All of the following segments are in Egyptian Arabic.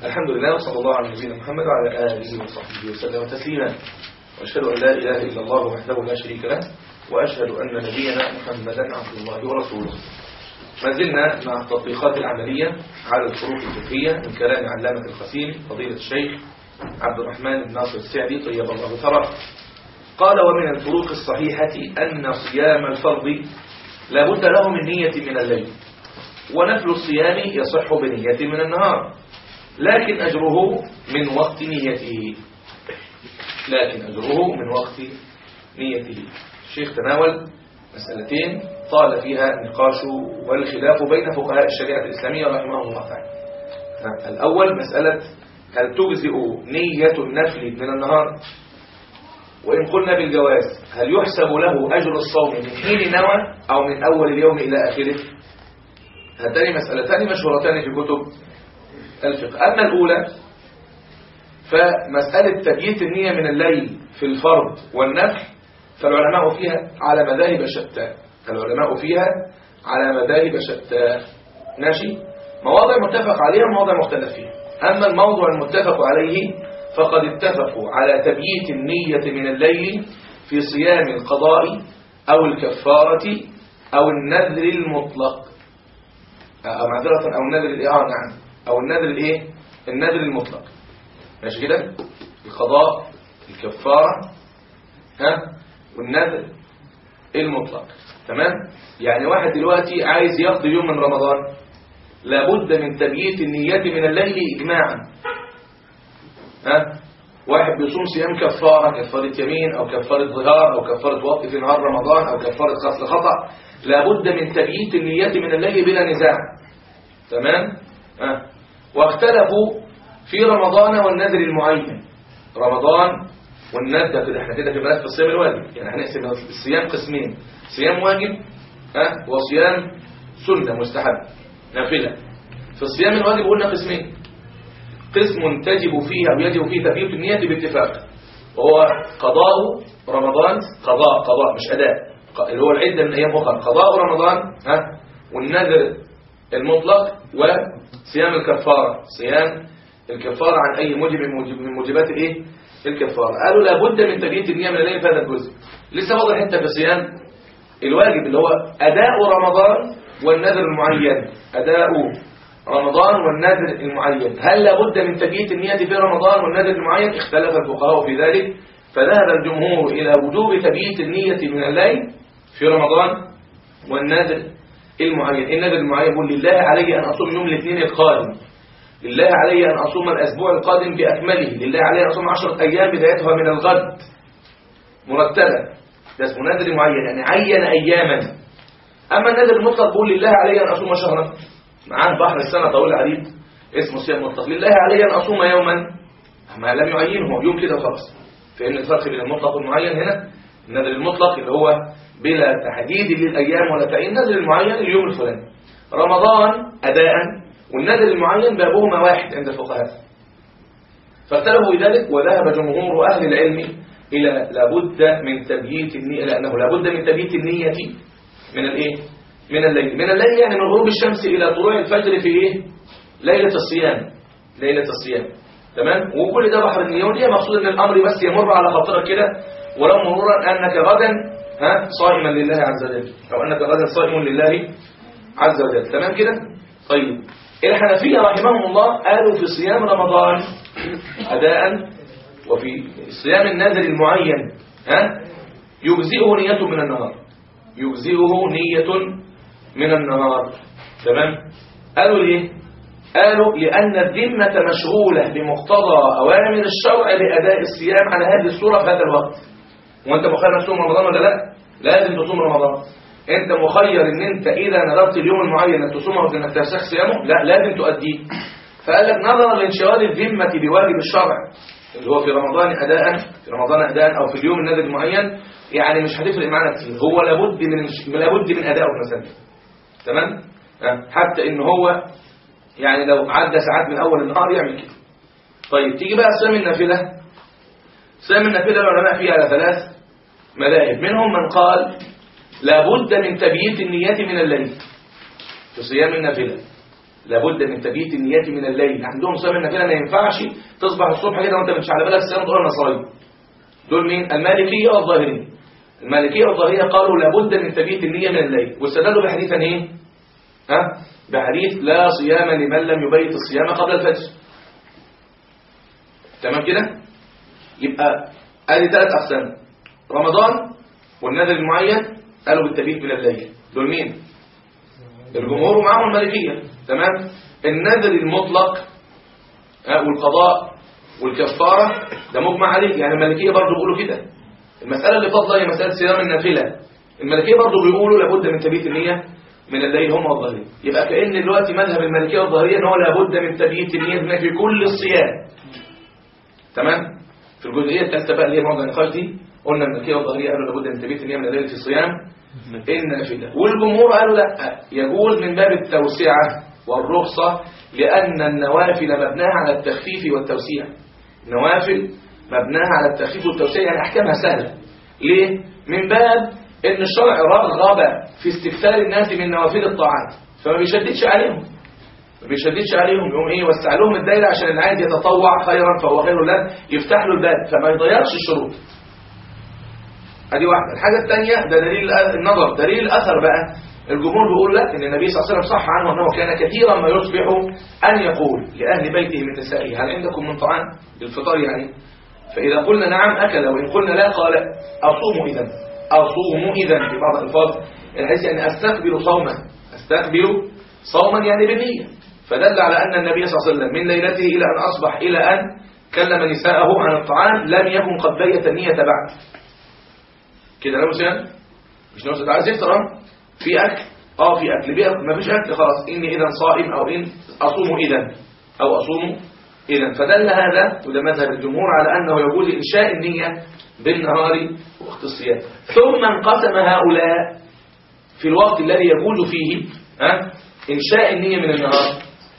الحمد لله وصلى الله على نبينا محمد وعلى آله وصحبه وسلم تسليما وأشهد أن لا إله إلا الله وحده لا شريك له وأشهد أن نبينا محمدا عبد الله ورسوله ما زلنا مع التطبيقات العملية على الفروق الفقهية من كلام علامة القسيم فضيلة الشيخ عبد الرحمن بن ناصر السعدي طيب الله ثراه قال ومن الفروق الصحيحة أن صيام الفرض لا بد له من نية من الليل ونفل الصيام يصح بنية من النهار لكن أجره من وقت نيته لكن أجره من وقت نيته الشيخ تناول مسألتين طال فيها النقاش والخلاف بين فقهاء الشريعة الإسلامية رحمه الله تعالى الأول مسألة هل تجزئ نية النفل من النهار وإن قلنا بالجواز هل يحسب له أجر الصوم من حين نوى أو من أول اليوم إلى آخره هاتان مسألتان مشهورتان في كتب الفقه أما الأولى فمسألة تبييت النية من الليل في الفرض والنفل فالعلماء فيها على مذاهب شتى العلماء فيها على مذاهب شتى ماشي مواضع متفق عليها ومواضع مختلف فيها أما الموضوع المتفق عليه فقد اتفقوا على تبييت النية من الليل في صيام القضاء أو الكفارة أو النذر المطلق أو معذرة أو النذر الإعانة نعم أو النذر الإيه النذر المطلق ماشي كده القضاء الكفارة ها والنذر المطلق تمام يعني واحد دلوقتي عايز يقضي يوم من رمضان لابد من تبييت النية من الليل إجماعا ها واحد بيصوم صيام كفارة كفارة يمين أو كفارة ظهار أو كفارة وقت في نهار رمضان أو كفارة غسل خطأ لابد من تبييت النية من الليل بلا نزاع تمام ها واختلفوا في رمضان والنذر المعين رمضان والنذر كده احنا كده في ملف الصيام الواجب يعني هنقسم الصيام قسمين صيام واجب ها وصيام سنة مستحب نافلة في الصيام الواجب قلنا قسمين قسم تجب فيه أو يجب فيه تبييت النية باتفاق وهو قضاء رمضان قضاء قضاء مش أداء اللي هو العدة من أيام أخرى قضاء رمضان ها والنذر المطلق وصيام الكفارة صيام الكفارة عن أي موجب من موجبات الإيه الكفارة قالوا لابد من تبييت النية من الليل في هذا الجزء لسه فاضل حتة في صيام الواجب اللي هو أداء رمضان والنذر المعين أداء رمضان والنذر المعين هل لابد من تبييت النية في رمضان والنذر المعين اختلف الفقهاء في ذلك فذهب الجمهور إلى وجوب تبييت النية من الليل في رمضان والنذر المعين النذر المعين يقول لله علي أن أصوم يوم الاثنين القادم لله علي أن أصوم الأسبوع القادم بأكمله لله علي أن أصوم عشرة أيام بدايتها من الغد مرتبة ده اسمه نذر معين يعني عين أياما أما النذر المطلق بيقول لله علي أن أصوم شهرا معاه بحر السنة طويل عريض اسمه صيام مطلق لله علي أن أصوم يوما ما لم يعينه يوم كده وخلاص فإن الفرق بين المطلق والمعين هنا النذر المطلق اللي هو بلا تحديد للأيام ولا تعيين النذر المعين اليوم الفلاني رمضان أداء والنذر المعين بابهما واحد عند الفقهاء فاختلفوا بذلك وذهب جمهور أهل العلم إلى لابد من تبييت النية لأنه لابد من تبييت النية من الإيه؟ من الليل من الليل يعني من غروب الشمس إلى طلوع الفجر في إيه؟ ليلة الصيام ليلة الصيام تمام وكل ده بحر النية ودي مقصود ان الامر بس يمر على خاطرك كده ولو مرورا انك غدا ها صائما لله عز وجل او انك غدا صائم لله عز وجل تمام كده طيب الحنفيه رحمهم الله قالوا في صيام رمضان اداء وفي صيام النذر المعين ها يجزئه نية من النهار يجزئه نية من النهار تمام قالوا ليه قالوا لأن الذمة مشغولة بمقتضى أوامر الشرع لأداء الصيام على هذه الصورة في هذا الوقت وانت مخير تصوم رمضان ولا لا لازم تصوم رمضان انت مخير ان انت اذا نذرت اليوم المعين انك تصومه وانك تفسخ صيامه لا لازم تؤديه فقال لك نظرا لانشغال الذمة بواجب الشرع اللي هو في رمضان أداء في رمضان أداء أو في اليوم النذر المعين يعني مش هتفرق معنا كتير هو لابد من لابد من أدائه مثلا تمام حتى ان هو يعني لو عدى ساعات من أول النهار يعمل كده طيب تيجي بقى صيام النافلة صيام النافلة العلماء فيها على ثلاث مذاهب منهم من قال لابد من تبييت النية من الليل في صيام النافلة لابد من تبييت النيات من الليل عندهم صيام النافله ما ينفعش تصبح الصبح كده وانت مش على بالك صيام تقول انا دول مين المالكيه والظاهريه المالكيه والظاهريه قالوا لابد من تبييت النيه من الليل واستدلوا بحديثا ايه ها بحديث لا صيام لمن لم يبيت الصيام قبل الفجر تمام كده يبقى ادي ثلاث اقسام رمضان والنذر المعين قالوا بالتبييت من الليل دول مين الجمهور ومعهم المالكيه تمام النذر المطلق والقضاء والكفاره ده مجمع عليه يعني المالكيه برضه بيقولوا كده المساله اللي فاضله هي مساله صيام النافله المالكيه برضه بيقولوا لابد من تبييت النيه من الليل هم والظهريه يبقى كأن دلوقتي مذهب المالكيه والظاهريه ان هو لابد من تبييت النيه في كل الصيام تمام في الجزئيه الثالثه بقى اللي هي موضوع النقاش دي قلنا المالكيه والظاهريه قالوا لابد من تبييت النيه من الليل في الصيام النافله والجمهور قالوا لا يجوز من باب التوسعه والرخصه لان النوافل مبناها على التخفيف والتوسيع النوافل مبناها على التخفيف والتوسيع يعني احكامها سهله ليه من باب ان الشرع رغب في استكثار الناس من نوافل الطاعات فما بيشددش عليهم ما بيشددش عليهم يقوم ايه يوسع لهم الدايره عشان اللي عايز يتطوع خيرا فهو خير له يفتح له الباب فما يضيعش الشروط ادي واحده الحاجه الثانيه ده دليل النظر دليل الاثر بقى الجمهور بيقول لا ان النبي صلى الله عليه وسلم صح عنه انه كان كثيرا ما يصبح ان يقول لاهل بيته من نسائه هل عندكم من طعام للفطار يعني فاذا قلنا نعم اكل وان قلنا لا قال اصوم اذا اصوم اذا في بعض الالفاظ الحديث يعني استقبل صوما استقبل صوما يعني بالنيه فدل على ان النبي صلى الله عليه وسلم من ليلته الى ان اصبح الى ان كلم نساءه عن الطعام لم يكن قد بيت النيه بعد كده لو سنة مش نفس عايز يفطر في اكل اه في اكل بيه ما فيش اكل خلاص اني اذا صائم او ان اصوم اذا او اصوم اذا فدل هذا وده مذهب الجمهور على انه يجوز انشاء النيه بالنهار وقت الصيام ثم انقسم هؤلاء في الوقت الذي يجوز فيه ها انشاء النيه من النهار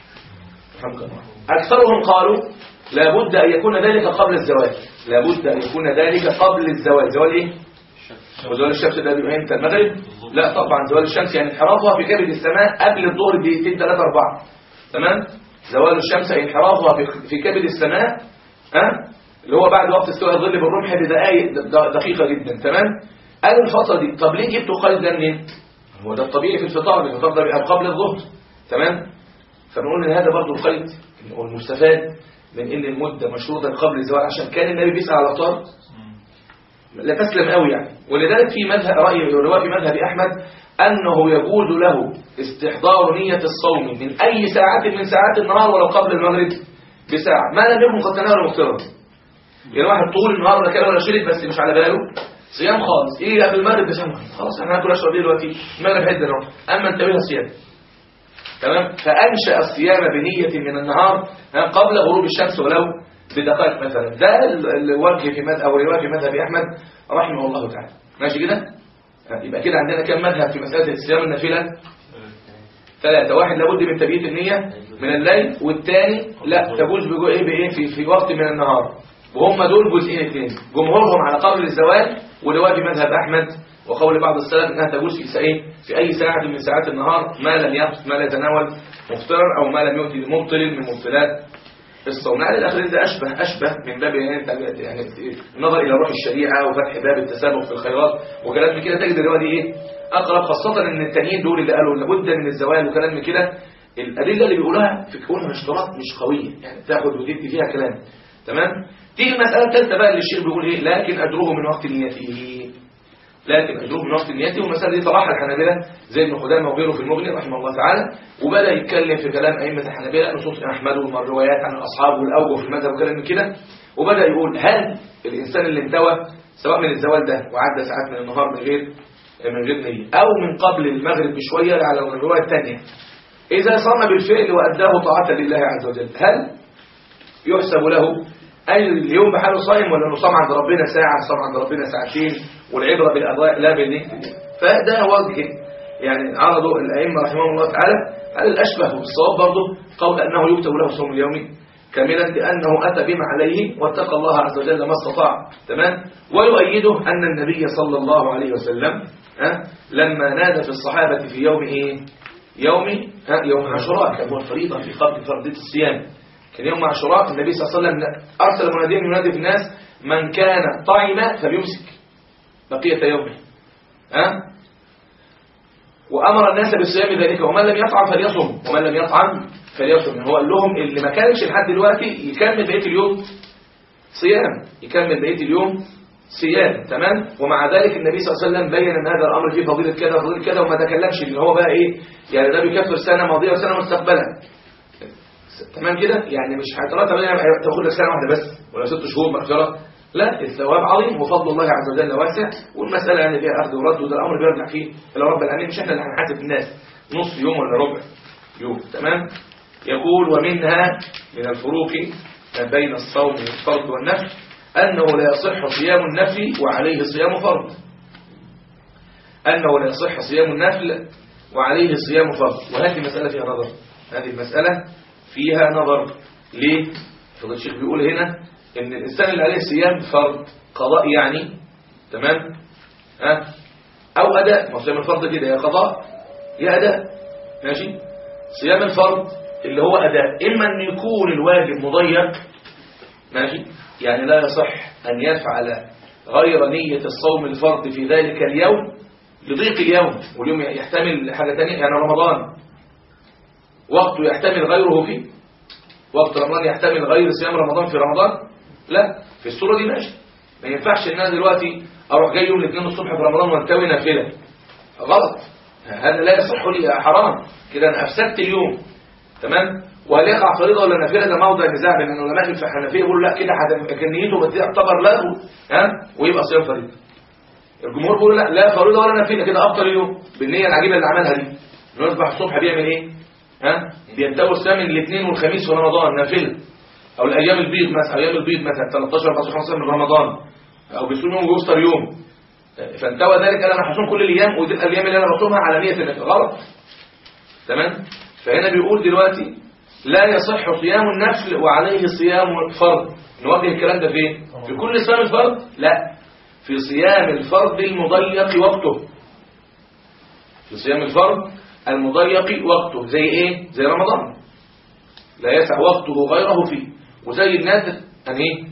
اكثرهم قالوا لابد ان يكون ذلك قبل الزواج لابد ان يكون ذلك قبل الزواج زوال ايه وزوال الشمس ده بيبقى امتى المغرب لا طبعا زوال الشمس يعني انحرافها في كبد السماء قبل الظهر بدقيقتين ثلاثه اربعه تمام زوال الشمس انحرافها في كبد السماء ها اللي هو بعد وقت استواء الظل بالرمح بدقائق دقيقه جدا تمام قالوا الفتره دي طب ليه جبتوا قيد ده منين هو ده الطبيعي في الفطار الفطار ده بيبقى قبل الظهر تمام فنقول ان هذا برضه القيد هو المستفاد من ان المده مشروطه قبل الزواج عشان كان النبي بيسال على الافطار لا تسلم قوي يعني ولذلك في مذهب رأي رواية في مذهب أحمد أنه يجوز له استحضار نية الصوم من أي ساعة من ساعات النهار ولو قبل المغرب بساعة ما لم يكن قد تناول المفترض يعني واحد طول النهار ولا كده ولا شرب بس مش على باله صيام خالص ايه قبل المغرب بساعة خلاص احنا هناكل اشرب ايه دلوقتي المغرب حد اهو اما انت بيها صيام تمام فانشا الصيام بنيه من النهار قبل غروب الشمس ولو بدقائق مثلا ده الوجه في مذهب او روايه في مذهب احمد رحمه الله تعالى ماشي كده يبقى كده عندنا كم مذهب في مساله الصيام النافله ثلاثة واحد لابد من تبييت النية من الليل والثاني لا تجوز بجو ايه بايه في, في وقت من النهار وهم دول جزئين اثنين جمهورهم على قبل الزواج وروايه في مذهب احمد وقول بعض السلف انها تجوز في ايه في اي ساعه من ساعات النهار ما لم يقف ما لا يتناول مفطرا او ما لم يؤتي لمبطل من مبطلات الصوم على الاخرين ده اشبه اشبه من باب يعني يعني النظر الى روح الشريعه وفتح باب التسابق في الخيرات وكلام من كده تجد الروايه دي ايه اقرب خاصه ان التانيين دول اللي قالوا لابد من الزوال وكلام من كده الادله اللي بيقولوها في كونها اشتراط مش قويه يعني تاخد وتدي فيها كلام تمام تيجي المساله الثالثه بقى اللي الشيخ بيقول ايه لكن اجره من وقت نيته لكن أجره من وقت نيته والمسألة دي طرحها الحنابلة زي ابن قدامة وغيره في المغني رحمه الله تعالى وبدأ يتكلم في كلام أئمة الحنابلة نصوص أحمد والروايات عن الأصحاب والأوجه في المذهب وكلام من كده وبدأ يقول هل الإنسان اللي انتوى سواء من الزوال ده وعدى ساعات من النهار من غير من غير نية أو من قبل المغرب بشوية على الرواية الثانية إذا صام بالفعل وأداه طاعة لله عز وجل هل يحسب له أي اليوم بحاله صايم ولا انه صام عند ربنا ساعة صام عند ربنا ساعتين والعبرة بالأضواء لا بالنية فده وجه يعني عرضوا الأئمة رحمهم الله تعالى على الأشبه بالصواب برضه قول أنه يكتب له صوم اليومي كاملا لأنه أتى بما عليه واتقى الله عز وجل ما استطاع تمام ويؤيده أن النبي صلى الله عليه وسلم أه؟ لما نادى في الصحابة في يوم إيه يوم ها يوم عاشوراء كان هو الفريضة في قبل فرضية الصيام كان يوم عاشوراء النبي صلى الله عليه وسلم أرسل مناديا ينادي في الناس من كان طعم فليمسك بقية يومه ها وأمر الناس بصيام ذلك ومن لم يطعم فليصم ومن لم يطعم فليصم يعني هو قال لهم اللي ما كانش لحد دلوقتي يكمل بقية اليوم صيام يكمل بقية اليوم صيام تمام ومع ذلك النبي صلى الله عليه وسلم بين ان هذا الامر فيه فضيله كذا وفضيله كذا وما تكلمش ان هو بقى ايه يعني ده بيكفر سنه ماضيه وسنه مستقبلا تمام كده يعني مش هيترتب عليها تاخد لك سنه واحده بس ولا ست شهور مغفره لا الثواب عظيم وفضل الله عز وجل واسع والمساله يعني فيها اخذ ورد وده الامر بيرجع فيه الى رب العالمين مش احنا اللي هنحاسب الناس نصف يوم ولا ربع يوم تمام يقول ومنها من الفروق بين الصوم والفرض والنفل أنه لا يصح صيام النفل وعليه صيام فرض أنه لا يصح صيام النفل وعليه صيام فرض وهذه المسألة فيها نظر هذه المسألة فيها نظر ليه؟ فضل الشيخ بيقول هنا إن الإنسان اللي عليه صيام فرض قضاء يعني تمام ها أو أداء ما صيام الفرض كده يا قضاء يا أداء ماشي صيام الفرض اللي هو أداء إما أن يكون الواجب مضيق ماشي يعني لا يصح أن يفعل غير نية الصوم الفرض في ذلك اليوم لضيق اليوم واليوم يحتمل حاجة تانية يعني رمضان وقته يحتمل غيره فيه وقت رمضان يحتمل غير صيام رمضان في رمضان لا في الصورة دي ماشي ما ينفعش ان انا دلوقتي اروح جاي يوم الاثنين الصبح في رمضان وانتوي نافله غلط هذا لا يصح لي حرام كده انا افسدت اليوم تمام وهل يقع فريضه ولا نافله ده موضع نزاع بين العلماء في الحنفيه يقولوا لا كده كان نيته بتعتبر لغو ها ويبقى صيام فريضه الجمهور بيقول لا لا فريضه ولا نافله كده افضل اليوم بالنيه العجيبه اللي عملها دي انه يصبح الصبح بيعمل ايه ها بينتوي صيام الاثنين والخميس في رمضان نافله او الايام البيض مثلا ايام البيض مثلا 13 14 15 من رمضان او بيصوم يوم ويفطر يوم فانتوى ذلك قال انا هصوم كل الايام ودي الايام اللي انا بصومها على نيه النفل غلط تمام فهنا بيقول دلوقتي لا يصح صيام النفل وعليه صيام الفرض نوجه الكلام ده فين في كل صيام الفرض لا في صيام الفرض المضيق وقته في صيام الفرض المضيق وقته زي ايه زي رمضان لا يسع وقته غيره فيه وزي النادر ان ايه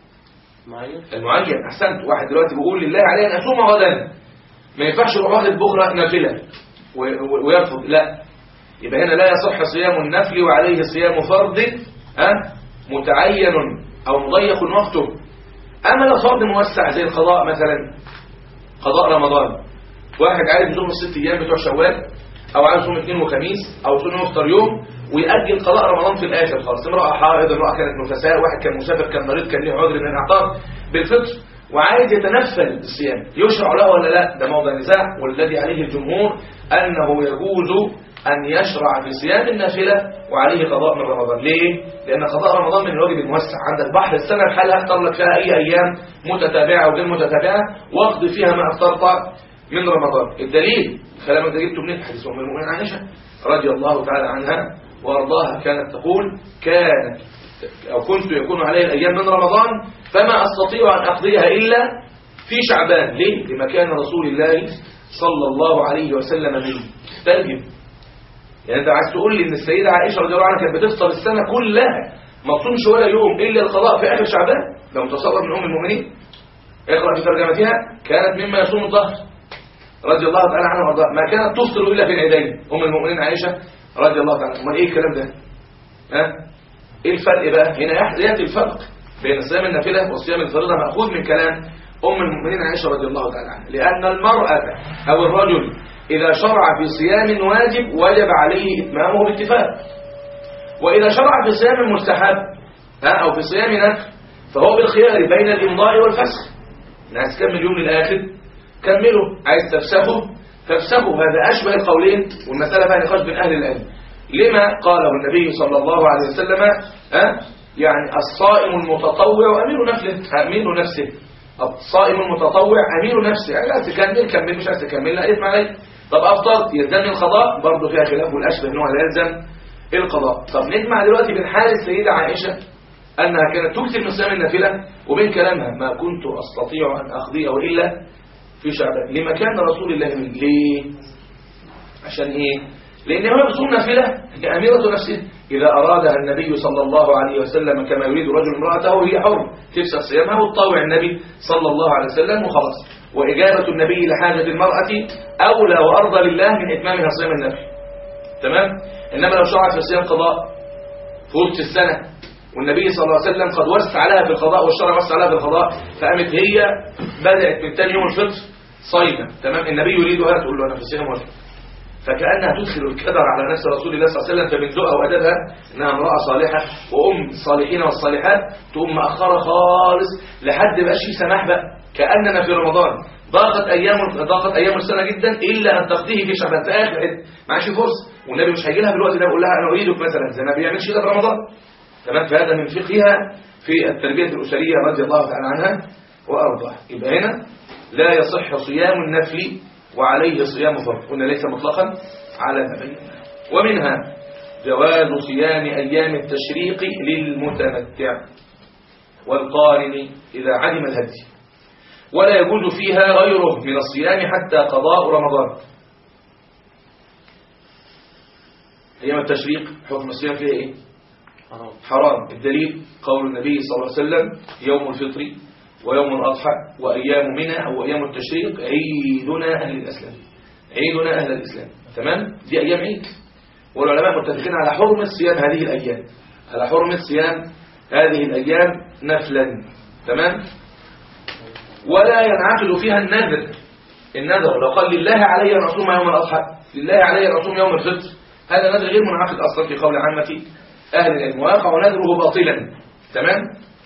معين المعين احسنت واحد دلوقتي بيقول لله علي ان اصوم غدا ما ينفعش يروح واخد بكره نافله و- و- ويرفض لا يبقى هنا لا يصح صيام النفل وعليه صيام فرض ها متعين او مضيق وقته اما لو فرض موسع زي القضاء مثلا قضاء رمضان واحد عايز يصوم الست ايام بتوع شوال او عايز يصوم اثنين وخميس او يصوم يفطر يوم ويأجل قضاء رمضان في الاخر خالص امراه حائض امراه كانت نفساء واحد كان مسافر كان مريض كان ليه عذر من الاعطار بالفطر وعايز يتنفل بالصيام يشرع له ولا لا ده موضع نزاع والذي عليه الجمهور انه يجوز أن يشرع في صيام النافلة وعليه قضاء من رمضان ليه؟ لأن قضاء رمضان من الواجب الموسع عندك بحر السنة بحالها اختار لك فيها أي أيام متتابعة أو غير متتابعة واقضي فيها ما اخترت من رمضان الدليل كلام ده جبته من حديث أم المؤمنين عائشة رضي الله تعالى عنها وأرضاها كانت تقول كانت أو كنت يكون علي الأيام من رمضان فما أستطيع أن أقضيها إلا في شعبان ليه؟ لمكان رسول الله صلى الله عليه وسلم منه ترجم يعني انت عايز تقول لي ان السيده عائشه رضي الله عنها كانت بتفطر السنه كلها ما تصومش ولا يوم الا القضاء في اخر شعبان ده متصور من ام المؤمنين اقرا في ترجمتها كانت مما يصوم الظهر رضي الله تعالى عنها وارضاها ما كانت تفطر الا في العيدين ام المؤمنين عائشه رضي الله تعالى امال ايه الكلام ده ها ايه الفرق بقى هنا ياتي الفرق بين صيام النافله وصيام الفريضه ماخوذ من كلام ام المؤمنين عائشه رضي الله تعالى عنها لان المراه او الرجل إذا شرع في صيام واجب وجب عليه إتمامه باتفاق وإذا شرع في صيام مستحب ها أو في صيام نفل فهو بالخيار بين الإمضاء والفسخ عايز تكمل يوم للآخر كمله عايز تفسخه فافسخه هذا أشبه القولين والمسألة فيها نقاش بين أهل العلم لما قاله النبي صلى الله عليه وسلم ها يعني الصائم المتطوع أمير نفسه أمير نفسه الصائم المتطوع أمير نفسه يعني لا تكمل كمل مش عايز تكمل لا إثم عليك طب أفضل يلزم القضاء برضه فيها خلاف والأشبه أنه لا يلزم القضاء طب نجمع دلوقتي بين حال السيدة عائشة أنها كانت تكثر من صيام النافلة وبين كلامها ما كنت أستطيع أن أقضيه إلا في شعبان لمكان رسول الله من ليه عشان إيه لأن هو بصوم نافلة هي أميرة نفسها إذا أرادها النبي صلى الله عليه وسلم كما يريد رجل امرأته هي حر تفسد صيامها وتطاوع النبي صلى الله عليه وسلم وخلاص وإجابة النبي لحاجة المرأة أولى وأرضى لله من إتمامها صيام النفل تمام إنما لو شرعت في صيام قضاء في وسط السنة والنبي صلى الله عليه وسلم قد وسع عليها في القضاء والشرع وسع عليها في القضاء فقامت هي بدأت من ثاني يوم الفطر صايمة تمام النبي يريدها تقول له أنا في صيام وجه فكأنها تدخل الكدر على نفس رسول الله صلى الله عليه وسلم فمن ذوقها وأدبها إنها امرأة صالحة وأم الصالحين والصالحات تقوم مأخرة خالص لحد بقاش في سماح بقى كأننا في رمضان ضاقت أيام ضاقت أيام السنة جدا إلا أن تقضيه في شعبان في آخر عد معاش فرصة والنبي مش هيجي لها بالوقت ده يقول لها أنا أريدك مثلا زي ما بيعملش كده في رمضان تمام فهذا من فقهها في التربية الأسرية رضي الله تعالى عنها وأرضاها يبقى هنا لا يصح صيام النفل وعليه صيام فرض قلنا ليس مطلقا على ما بينا ومنها جواز صيام أيام التشريق للمتمتع والقارن إذا عدم الهدي ولا يجوز فيها غيره من الصيام حتى قضاء رمضان أيام التشريق حكم الصيام فيها إيه؟ حرام حرام الدليل قول النبي صلى الله عليه وسلم يوم الفطر ويوم الأضحى وأيام منى أو أيام التشريق عيدنا أهل الإسلام عيدنا أهل الإسلام تمام دي أيام عيد والعلماء متفقين على حرمة صيام هذه الأيام على حرمة صيام هذه الأيام نفلا تمام ولا ينعقد فيها النذر النذر لو قال لله علي أن أصوم يوم الأضحى لله علي أن أصوم يوم الفطر هذا نذر غير منعقد أصلا في قول عامة أهل العلم ويقع نذره باطلا تمام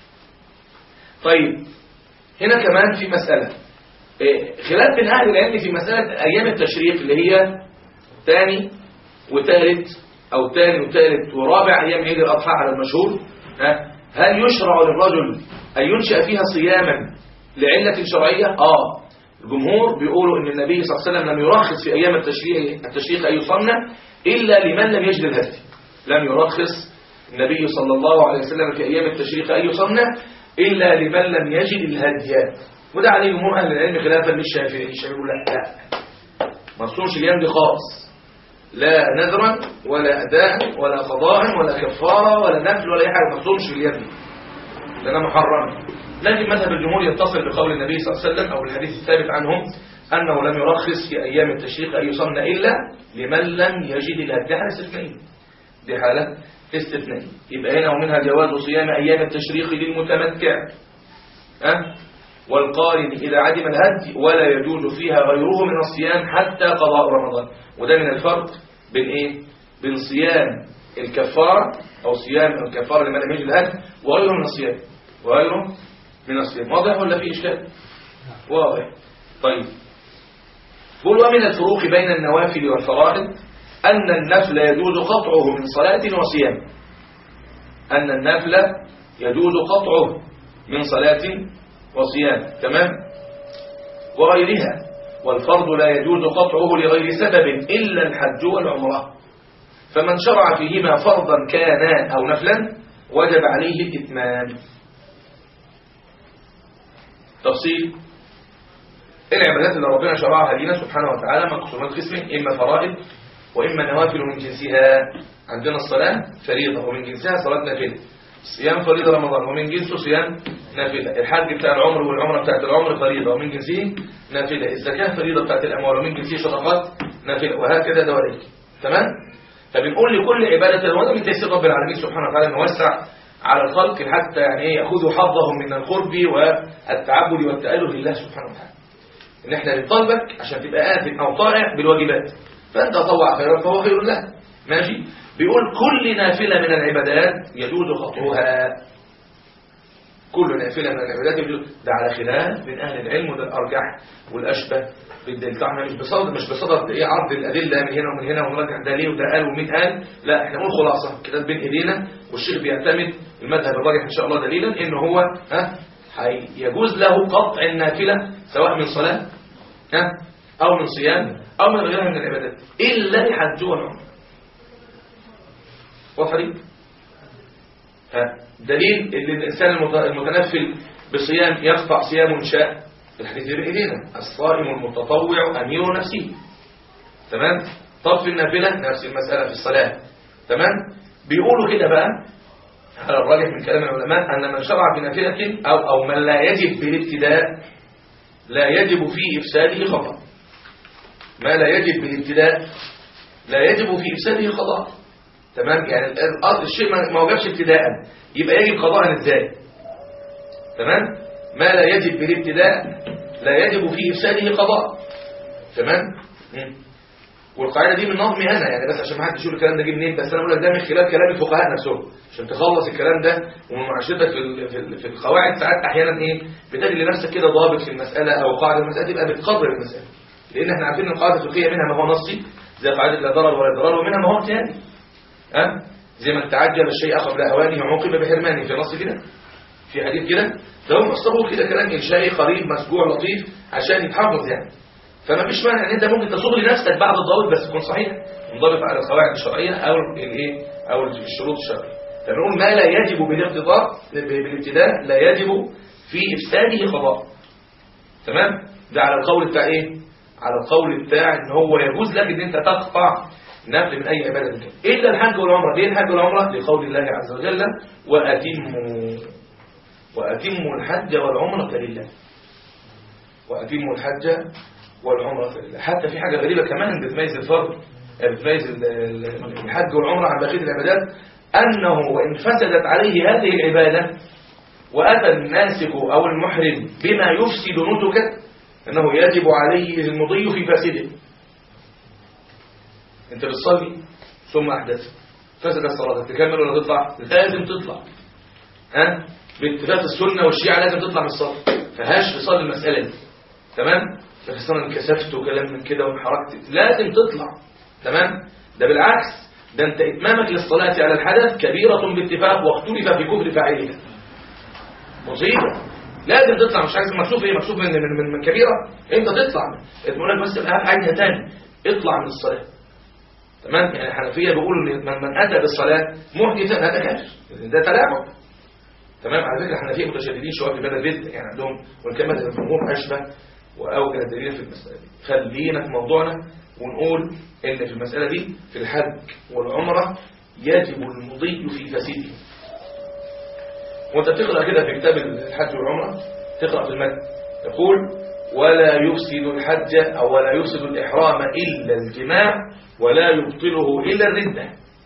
طيب هنا كمان في مسألة إيه، خلاف بين أهل العلم في مسألة أيام التشريق اللي هي تاني وتالت أو تاني وتالت ورابع أيام عيد الأضحى على المشهور ها هل يشرع للرجل أن ينشأ فيها صياما لعلة شرعية؟ آه الجمهور بيقولوا إن النبي صلى الله عليه وسلم لم يرخص في أيام التشريق التشريق أن يصنع إلا لمن لم يجد الهدي لم يرخص النبي صلى الله عليه وسلم في أيام التشريق أن يصنع إلا لمن لم يجد الهدي وده عليه جمهور أهل العلم خلافا للشافعي الشافعي يقول لا لا ما تصومش الأيام دي خالص لا نذرا ولا أداء ولا قضاء ولا كفارة ولا نفل ولا أي حاجة ما تصومش في الأيام دي لأنها محرمة لكن مذهب الجمهور يتصل بقول النبي صلى الله عليه وسلم أو الحديث الثابت عنهم أنه لم يرخص في أيام التشريق أن يصن إلا لمن لم يجد الهدي دي حالة استثنائية دي حالة استثنائية يبقى هنا ومنها جواز صيام أيام التشريق للمتمتع أه؟ والقارن إذا عدم الهدي ولا يجوز فيها غيره من الصيام حتى قضاء رمضان وده من الفرق بين إيه؟ بين صيام الكفارة أو صيام الكفارة لمن لم يجد الهدي وغيره من الصيام وغيره من الصيام واضح ولا في إشكال؟ واضح طيب قل ومن الفروق بين النوافل والفرائض أن النفل يجوز قطعه من صلاة وصيام أن النفل يجوز قطعه من صلاة وصيام تمام وغيرها والفرض لا يجوز قطعه لغير سبب إلا الحج والعمرة فمن شرع فيهما فرضا كان أو نفلا وجب عليه الإتمام تفصيل العبادات اللي ربنا شرعها لنا سبحانه وتعالى مقسومات قسمين إما فرائض وإما نوافل من جنسها عندنا الصلاة فريضة ومن جنسها صلاة نافلة صيام فريضة رمضان ومن جنسه صيام نافلة الحج بتاع العمر والعمرة بتاعت العمر فريضة ومن جنسه نافلة الزكاة فريضة بتاعت الأموال ومن جنسه صدقات نافلة وهكذا دواليك تمام فبنقول لكل عبادة وهذا من تيسير رب العالمين سبحانه وتعالى نوسع على الخلق حتى يعني يأخذوا حظهم من القرب والتعبد والتأله لله سبحانه وتعالى ان احنا بنطالبك عشان تبقى آثم او طائع بالواجبات فانت طوع خيرا فهو خير لك ماشي بيقول كل نافلة من العبادات يجوز خطوها كل نافلة من العبادات يجوز ده على خلاف من أهل العلم وده الأرجح والأشبه بالدليل طبعا مش بصدد مش بصدد ايه عرض الأدلة من هنا ومن هنا ونرجع ده ليه وده قال ومين قال لا احنا نقول خلاصة كده بين ايدينا والشيخ بيعتمد المذهب الراجح ان شاء الله دليلا ان هو ها يجوز له قطع النافلة سواء من صلاة ها أو من صيام أو من غيرها من العبادات إلا الحج والعمرة واضح دي؟ ها دليل ان الانسان المتنفل بصيام يقطع صيام شاء الحديث اللي بايدينا الصائم المتطوع امير نفسه تمام طب في النافلة نفس المسألة في الصلاة تمام بيقولوا كده بقى على الراجح من كلام العلماء أن من شرع في نافلة أو, أو من لا يجب بالابتداء لا يجب في إفساده خطأ ما لا يجب بالابتداء لا يجب في إفساده قضاء تمام يعني الأرض الشيء ما ما وجبش ابتداء يبقى يجب قضاء ازاي تمام ما لا يجب بالابتداء لا يجب في إفساده قضاء تمام مم. والقاعده دي من نظمي انا يعني بس عشان ما حدش يقول الكلام ده جه منين بس انا بقول لك ده من خلال كلام الفقهاء نفسهم عشان تخلص الكلام ده ومن معاشرتك في ال- في ال- في القواعد ساعات احيانا ايه بتجد لنفسك كده ضابط في المساله او قاعده المساله تبقى بتقرر المساله لان احنا عارفين ان القاعده الفقهيه منها ما هو نصي زي قاعده لا ضرر ولا ضرار ومنها ما هو اجتهادي ها زي من تعجل الشيء قبل اوانه عوقب بحرمانه في نص كده في حديث كده ده هم اصطبوا كده كلام انشائي قريب مسجوع لطيف عشان يتحفظ يعني فما فيش مانع ان انت ممكن تصوغ لنفسك بعض الضوابط بس تكون صحيح منضبط على القواعد الشرعيه او الايه او الشروط الشرعيه فنقول ما لا يجب بالابتداء بالابتداء لا يجب في افساده قضاء تمام ده على القول بتاع ايه على القول بتاع ان هو يجوز لك ان انت تقطع نفل من اي عباده كان الا الحج والعمره ليه الحج والعمره لقول الله عز وجل واتموا واتموا الحج والعمره لله واتموا الحج والعمرة لله حتى في حاجة غريبة كمان بتميز الفرد بتميز ال- ال- الحج والعمرة عن بقية العبادات أنه وإن فسدت عليه هذه العبادة وأتى الناسك أو المحرم بما يفسد نسكه أنه يجب عليه المضي في فاسده أنت بتصلي ثم أحدث فسدت صلاتك تكمل ولا تطلع لازم تطلع ها باتفاق السنة والشيعة لازم تطلع من الصلاة فهاش تصلي المسألة دي تمام بس انا انكسفت وكلام من كده وانحركت لازم تطلع تمام ده بالعكس ده انت اتمامك للصلاة على الحدث كبيرة باتفاق واختلف في كفر فاعلها مصيبة لازم تطلع مش عايز مكشوف ايه مكشوف من من من, من كبيرة انت تطلع بقول لك بس الآن حاجة تاني اطلع من الصلاة تمام يعني الحنفية بيقولوا ان من, من اتى بالصلاة محدثا هذا كافر ده تلاعب تمام على فكرة الحنفية متشددين شوية في بلد البدع يعني عندهم وان كان الجمهور عشبة وأوجه دليل في المسألة دي خلينا في موضوعنا ونقول إن في المسألة دي في الحج والعمرة يجب المضي في فسيده وانت بتقرأ كده في كتاب الحج والعمرة تقرأ في المتن يقول ولا يفسد الحج أو ولا يفسد الإحرام إلا الجماع ولا يبطله إلا الردة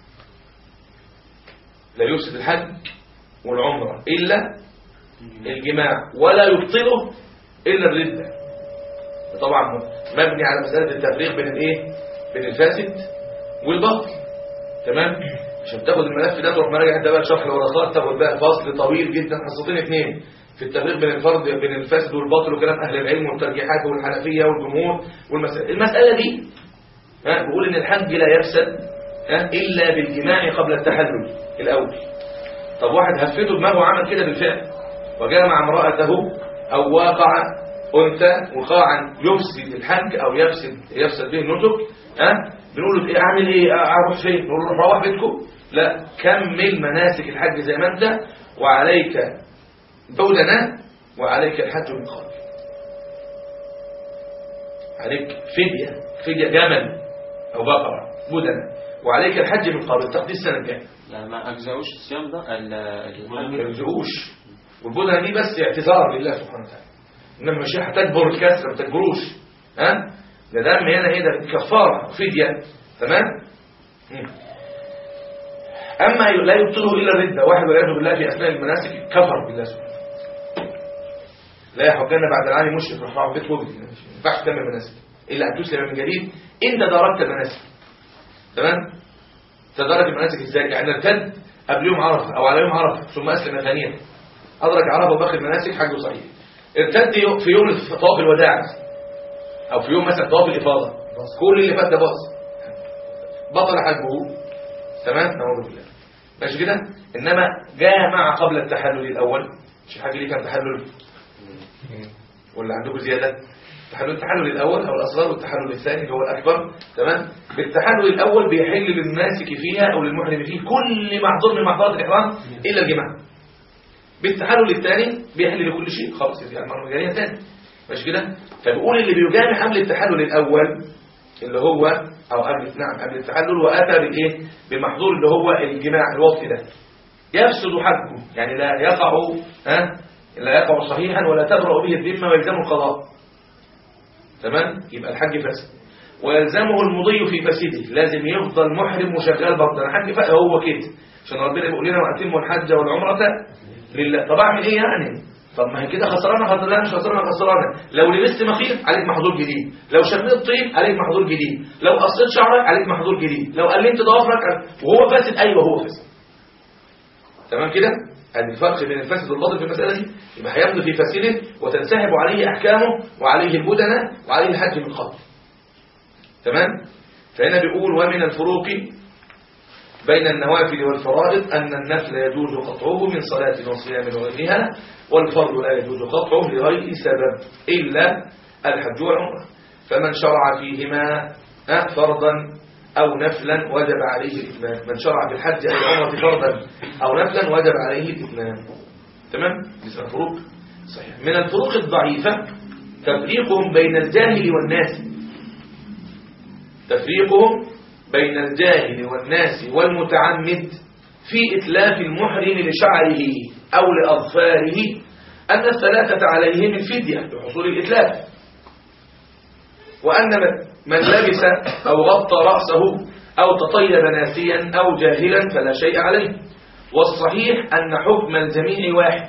لا يفسد الحج والعمرة إلا الجماع ولا يبطله إلا الردة طبعا مبني على مسألة التفريق بين الايه بين الفاسد والباطل تمام عشان تاخد الملف ده تروح مراجع انت بقى شرح الورقات تاخد بقى فصل طويل جدا حصتين اثنين في التفريق بين الفرد بين الفاسد والباطل وكلام اهل العلم والترجيحات والحنفيه والجمهور والمسألة المسألة دي ها بيقول ان الحج لا يفسد ها الا بالجماع قبل التحلل الاول طب واحد هفته دماغه وعمل كده بالفعل وجامع امرأته او واقع أنثى وقاعا يفسد الحج أو يفسد يفسد به النسك ها بنقول له إيه أعمل إيه أروح فين نقول له روح بيتكم لا كمل مناسك الحج زي ما أنت وعليك دولنا وعليك الحج من قبل عليك فدية فدية جمل أو بقرة بدنة وعليك الحج من قبل تقضي السنة الجاية يعني ما أجزاؤوش الصيام ده ال- ما الحج يرجعوش والبدنة دي بس اعتذار لله سبحانه وتعالى انما مش هتجبر الكسر ما تجبروش ها ده دم هنا ايه ده كفاره فديه تمام مم. اما لا يبطله الا الرده واحد والعياذ بالله في اثناء المناسك كفر بالله سبحانه لا يحجن بعد العام مشرك راح يقعد بيت وجدي ما ينفعش تعمل مناسك الا ان تسلم من جديد انت دركت المناسك تمام تدرك المناسك ازاي يعني ارتد قبل يوم عرفه او على يوم عرفه ثم اسلم ثانيا ادرك عرفه وباقي المناسك حجه صحيح ارتد يو- في يوم طواف الوداع او في يوم مثلا طواف الافاضه كل اللي فات ده باظ بطل حجه تمام نعوذ بالله ماشي كده انما جامع قبل التحلل الاول مش الحاج ليه كان تحلل ولا عندكم زياده التحلل التحلل الاول او الاصغر والتحلل الثاني اللي هو الاكبر تمام بالتحلل الاول بيحل للماسك فيها او للمحرم فيه كل محظور من محظورات الاحرام الا الجماع بالتحلل الثاني بيحل لكل شيء خلاص يعني مرة جارية ثاني مش كده فبيقول اللي بيجامع قبل التحلل الأول اللي هو او قبل نعم قبل التحلل واتى بالايه بمحظور اللي هو الجماع الوطي ده يفسد حجه يعني لا يقع ها لا يقع صحيحا ولا تبرأ به الذمه ويلزمه القضاء تمام يبقى الحج فاسد ويلزمه المضي في فسده لازم يفضل محرم وشغال برضه الحج فاسد هو كده عشان ربنا بيقول لنا واتموا الحج والعمره لله طب اعمل ايه يعني طب ما هي كده خسرانه خسرانه مش خسرانه خسرانه لو لبست مخيط عليك محظور جديد لو شميت طين عليك محظور جديد لو قصيت شعرك عليك محظور جديد لو قلمت ضوافرك عليك- وهو فاسد ايوه هو فاسد تمام كده ادي الفرق بين الفاسد والباطل في المساله دي يبقى هيمضي في فاسده وتنسحب عليه احكامه وعليه البدنه وعليه الحج من قبل تمام فهنا بيقول ومن الفروق بين النوافل والفرائض أن النفل يجوز قطعه من صلاة وصيام وغيرها والفرض لا يجوز قطعه لغير سبب إلا الحج والعمرة فمن شرع فيهما آه، فرضا أو نفلا وجب عليه الإتمام من شرع في الحج أو العمرة فرضا أو نفلا وجب عليه الإتمام تمام؟ دي اسمها فروق صحيح من الفروق الضعيفة تفريقهم بين الجاهل والناس تفريقهم بين الجاهل والناس والمتعمد في إتلاف المحرم لشعره أو لأظفاره أن الثلاثة عليهم الفدية لحصول الإتلاف وأن من- من لبس أو غطى رأسه أو تطيب ناسيا أو جاهلا فلا شيء عليه والصحيح أن حكم الجميع واحد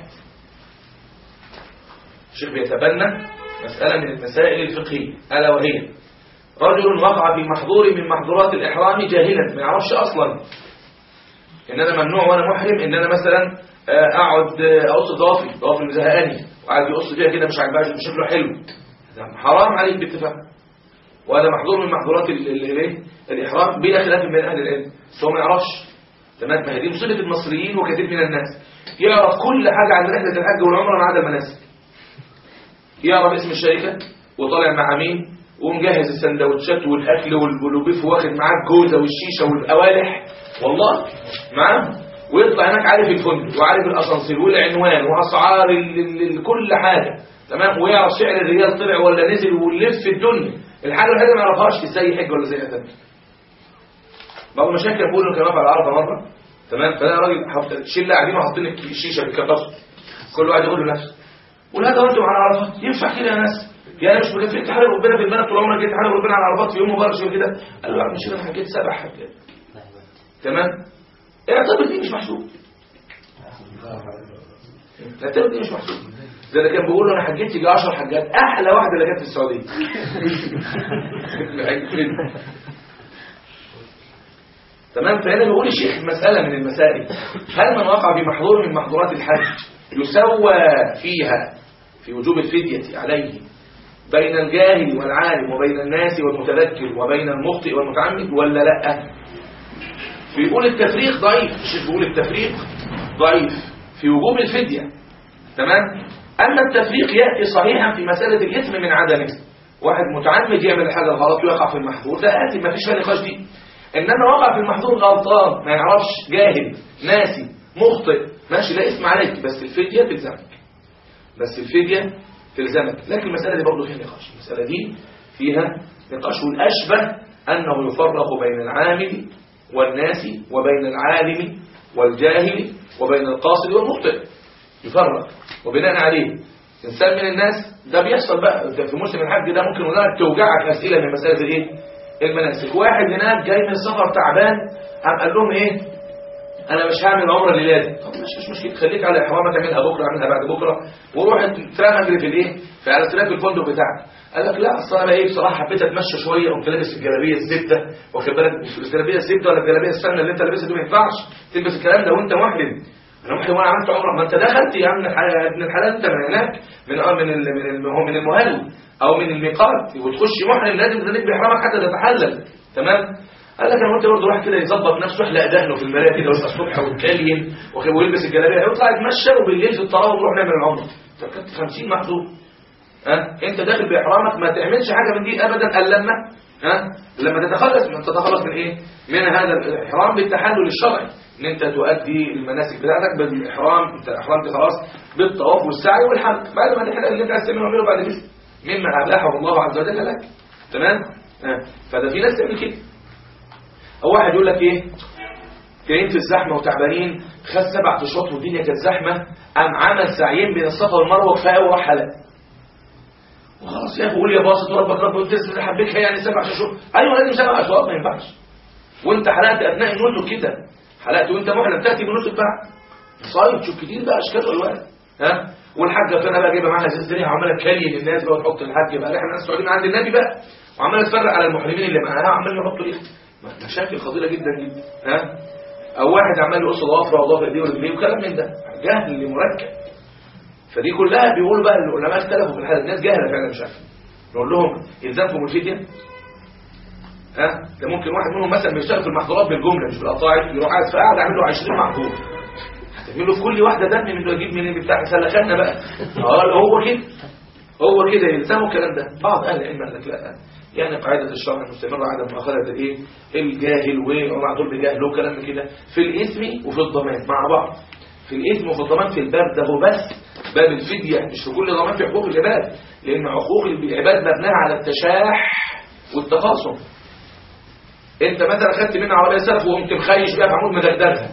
الشيخ بيتبنى مسألة من المسائل الفقهية ألا وهي رجل وقع في محظور من محظورات الإحرام جاهلا ما يعرفش أصلا إن أنا ممنوع وأنا محرم إن أنا مثلا آه، أقعد آه، أقص ضوافري ضوافري مزهقاني وقاعد يقص فيها كده مش عاجبها مش شكله حلو ده حرام عليك باتفاق وهذا محظور من محظورات ال- ال- الايه الإحرام بلا خلاف بين أهل العلم بس هو ما يعرفش تمام ما هي دي مصيبة المصريين وكثير من الناس يعرف كل حاجة عن رحلة الحج والعمرة ما عدا المناسك يعرف اسم الشركة وطالع مع مين ومجهز السندوتشات والاكل والبلوبيف واخد معاه الجوزه والشيشه والقوالح والله معاه ويطلع هناك عارف الفندق وعارف الاسانسير والعنوان واسعار ال- ال- ال- كل حاجه تمام ويعرف سعر الريال طلع ولا نزل ويلف في الدنيا الحاجه الوحيده ما يعرفهاش ازاي يحج ولا ازاي يعتمر بعض المشاكل بقول له كان رافع العرضه مره تمام فلا راجل حط- شله قاعدين وحاطين الشيشه بيكبسوا كل واحد يقول له نفسه ولا ده انتم على عرفات ينفع كده يا ناس يا مش مكفيك تحارب ربنا في المنى طول عمرك جيت تحارب ربنا على عرفات في يوم مبارك شويه كده قال له يا عم مش انا حكيت سبع حاجات تمام اعتبر دي مش محسوب اعتبر دي مش محسوب زي اللي كان بيقول له انا حجيت يجي 10 حاجات احلى واحده اللي كانت في السعوديه تمام فهنا بيقول الشيخ مسألة من المسائل هل من وقع في محظور من محظورات الحج يسوى فيها في وجوب الفدية عليه بين الجاهل والعالم وبين الناس والمتذكر وبين المخطئ والمتعمد ولا لا بيقول التفريق ضعيف الشيخ بيقول التفريق ضعيف في وجوب الفدية تمام أما التفريق يأتي صحيحا في مسألة الإثم من عدمه واحد متعمد يعمل الحاجة الغلط ويقع في المحظور ده آتي ما فيش فيها نقاش دي إنما وقع في المحظور غلطان ما يعرفش جاهل ناسي مخطئ ماشي لا اسم عليك بس الفدية تلزمك بس الفدية تلزمك لكن المسألة دي برضه فيها نقاش المسألة دي فيها نقاش والأشبه أنه يفرق بين العامل والناس وبين العالم والجاهل وبين القاصد والمخطئ يفرق وبناء عليه إنسان من الناس ده بيحصل بقى ده في موسم الحج ده ممكن هناك توجعك أسئلة من مسائل الايه المناسك واحد هناك جاي من السفر تعبان قام قال لهم ايه انا مش هعمل عمره الليله دي طب مش مش مشكله خليك على احرامك اعملها بكره اعملها بعد بكره وروح اترمى اجري في الايه في على تراك الفندق بتاعك قال لك لا اصل انا بقى ايه بصراحه حبيت اتمشى شويه قمت لابس الجلابيه الزبده واخد بالك مش الجلابيه الزبده ولا الجلابيه السنه اللي انت لابسها دي ما ينفعش تلبس الكلام ده وانت محرم انا محرم وانا عملت عمره ما انت دخلت يا ابن الحلال يا ابن الحلال انت من هناك من اه من ال- من ال- من المهل او من الميقات وتخش محرم لازم تدرك باحرامك حتى تتحلل تمام قال لك انا قلت برضه راح كده يظبط نفسه يحلق دقنه في المرايه كده ويصحى الصبح ويتكلم وخ- ويلبس الجلابيه يطلع يتمشى وبالليل في الطراوه نروح نعمل العمره طب كانت 50 محظور ها انت داخل باحرامك ما تعملش حاجه من دي ابدا الا لما ها لما تتخلص من تتخلص من ايه من هذا الاحرام بالتحلل الشرعي ان انت تؤدي المناسك بتاعتك بالاحرام انت احرمت خلاص بالطواف والسعي والحج بعد ما تحرق اللي انت عايز تعمله اعمله بعد كده مما اباحه الله عز وجل لك تمام آه. فده في ناس تعمل كده او واحد يقول لك ايه جايين في الزحمه وتعبانين خد سبع اشواط والدنيا كانت زحمه قام عمل سعيين بين الصفا والمروه كفايه قوي وراح حلق وخلاص يا اخي قول يا باسط وربك رب وتسلم حبيتها يعني سبع اشواط ايوه لازم سبع اشواط ما ينفعش وانت حلقت اثناء النسك كده حلقت وانت محرم تاتي بنسك بعد صايم تشوف كتير بقى اشكال والوان ها والحاجه فانا بقى جايبه معاها زيت زريعه وعماله تكلي للناس بقى وتحط الحاج بقى احنا الناس قاعدين عند النبي بقى وعماله تفرق على المحرمين اللي معاها وعمال يحطوا ايه مشاكل خطيره جدا جدا ها او واحد عمال يقص ضوافره وضوافر ايديه ورجليه وكلام من ده جهل مركب فدي كلها بيقولوا بقى العلماء اختلفوا في الحاله الناس جاهله فعلا مش عارفه نقول لهم الزامكم الفديه ها ده ممكن واحد منهم مثلا بيشتغل في المحظورات بالجمله مش بالقطاعي يروح قاعد في قاعد عامل له 20 محظور هتعمل له في كل واحده دم من يجيب منين بتاع سلخنا بقى اه هو كده هو كده يلزمه الكلام ده بعض اهل العلم قال لك لا يعني قاعده الشرع المستمره عدم مؤاخذه الايه الجاهل ومعذور بجهله وكلام من كده في الاثم وفي الضمان مع بعض في الاثم وفي الضمان في الباب ده هو بس باب الفديه مش في كل ضمان في حقوق العباد لان حقوق العباد مبنيه على التشاح والتخاصم انت مثلا خدت منها عربيه سلف وقمت مخيش بيها في عمود مدغدغها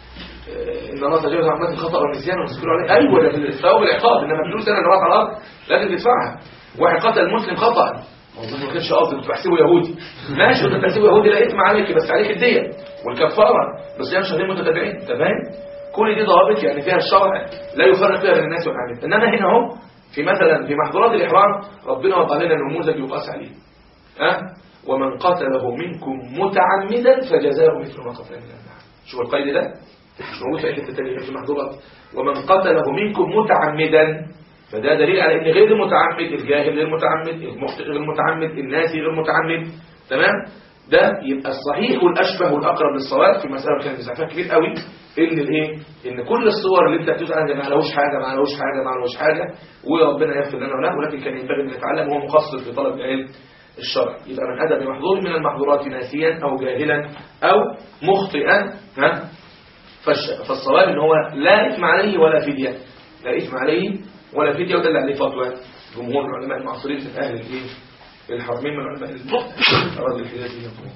ان الله تجاوز عن الناس الخطا والنسيان والمسكين عليه ايوه ده في الثواب والعقاب انما فلوس انا اللي راحت على الارض لازم تدفعها واحد قتل مسلم خطا والله ما كانش قصدي كنت بحسبه يهودي ماشي كنت بحسبه يهودي لا اثم عليك بس عليك الديه والكفاره بس يعني شهرين متتابعين انت فاهم كل دي ضوابط يعني فيها الشرع لا يفرق فيها بين الناس والعبيد انما هنا اهو في مثلا في محظورات الاحرام ربنا وضع لنا نموذج يقاس عليه ها أه؟ ومن قتله منكم متعمدا فجزاؤه مثل ما قتل من النعم شوف القيد ده مش موجود في اي حته ثانيه في المحظورات ومن قتله منكم متعمدا فده دليل على ان غير المتعمد الجاهل غير متعمد المخطئ غير متعمد الناسي غير متعمد تمام ده يبقى الصحيح والاشبه والاقرب للصواب في مساله كان نزاع كبير قوي ان الايه ان كل الصور اللي انت بتسال عنها ما لهوش حاجه ما لهوش حاجه ما لهوش حاجه وربنا يغفر لنا وله ولكن كان ينبغي ان نتعلم وهو مقصر في طلب العلم الشرع يبقى من أدى بمحظور من المحظورات ناسيا أو جاهلا أو مخطئا ها فالصواب ان هو لا إثم عليه ولا فدية لا إثم عليه ولا فدية وده اللي عليه فتوى جمهور العلماء المعاصرين في أهل الإيه الحرمين من علماء أراضي الحجاز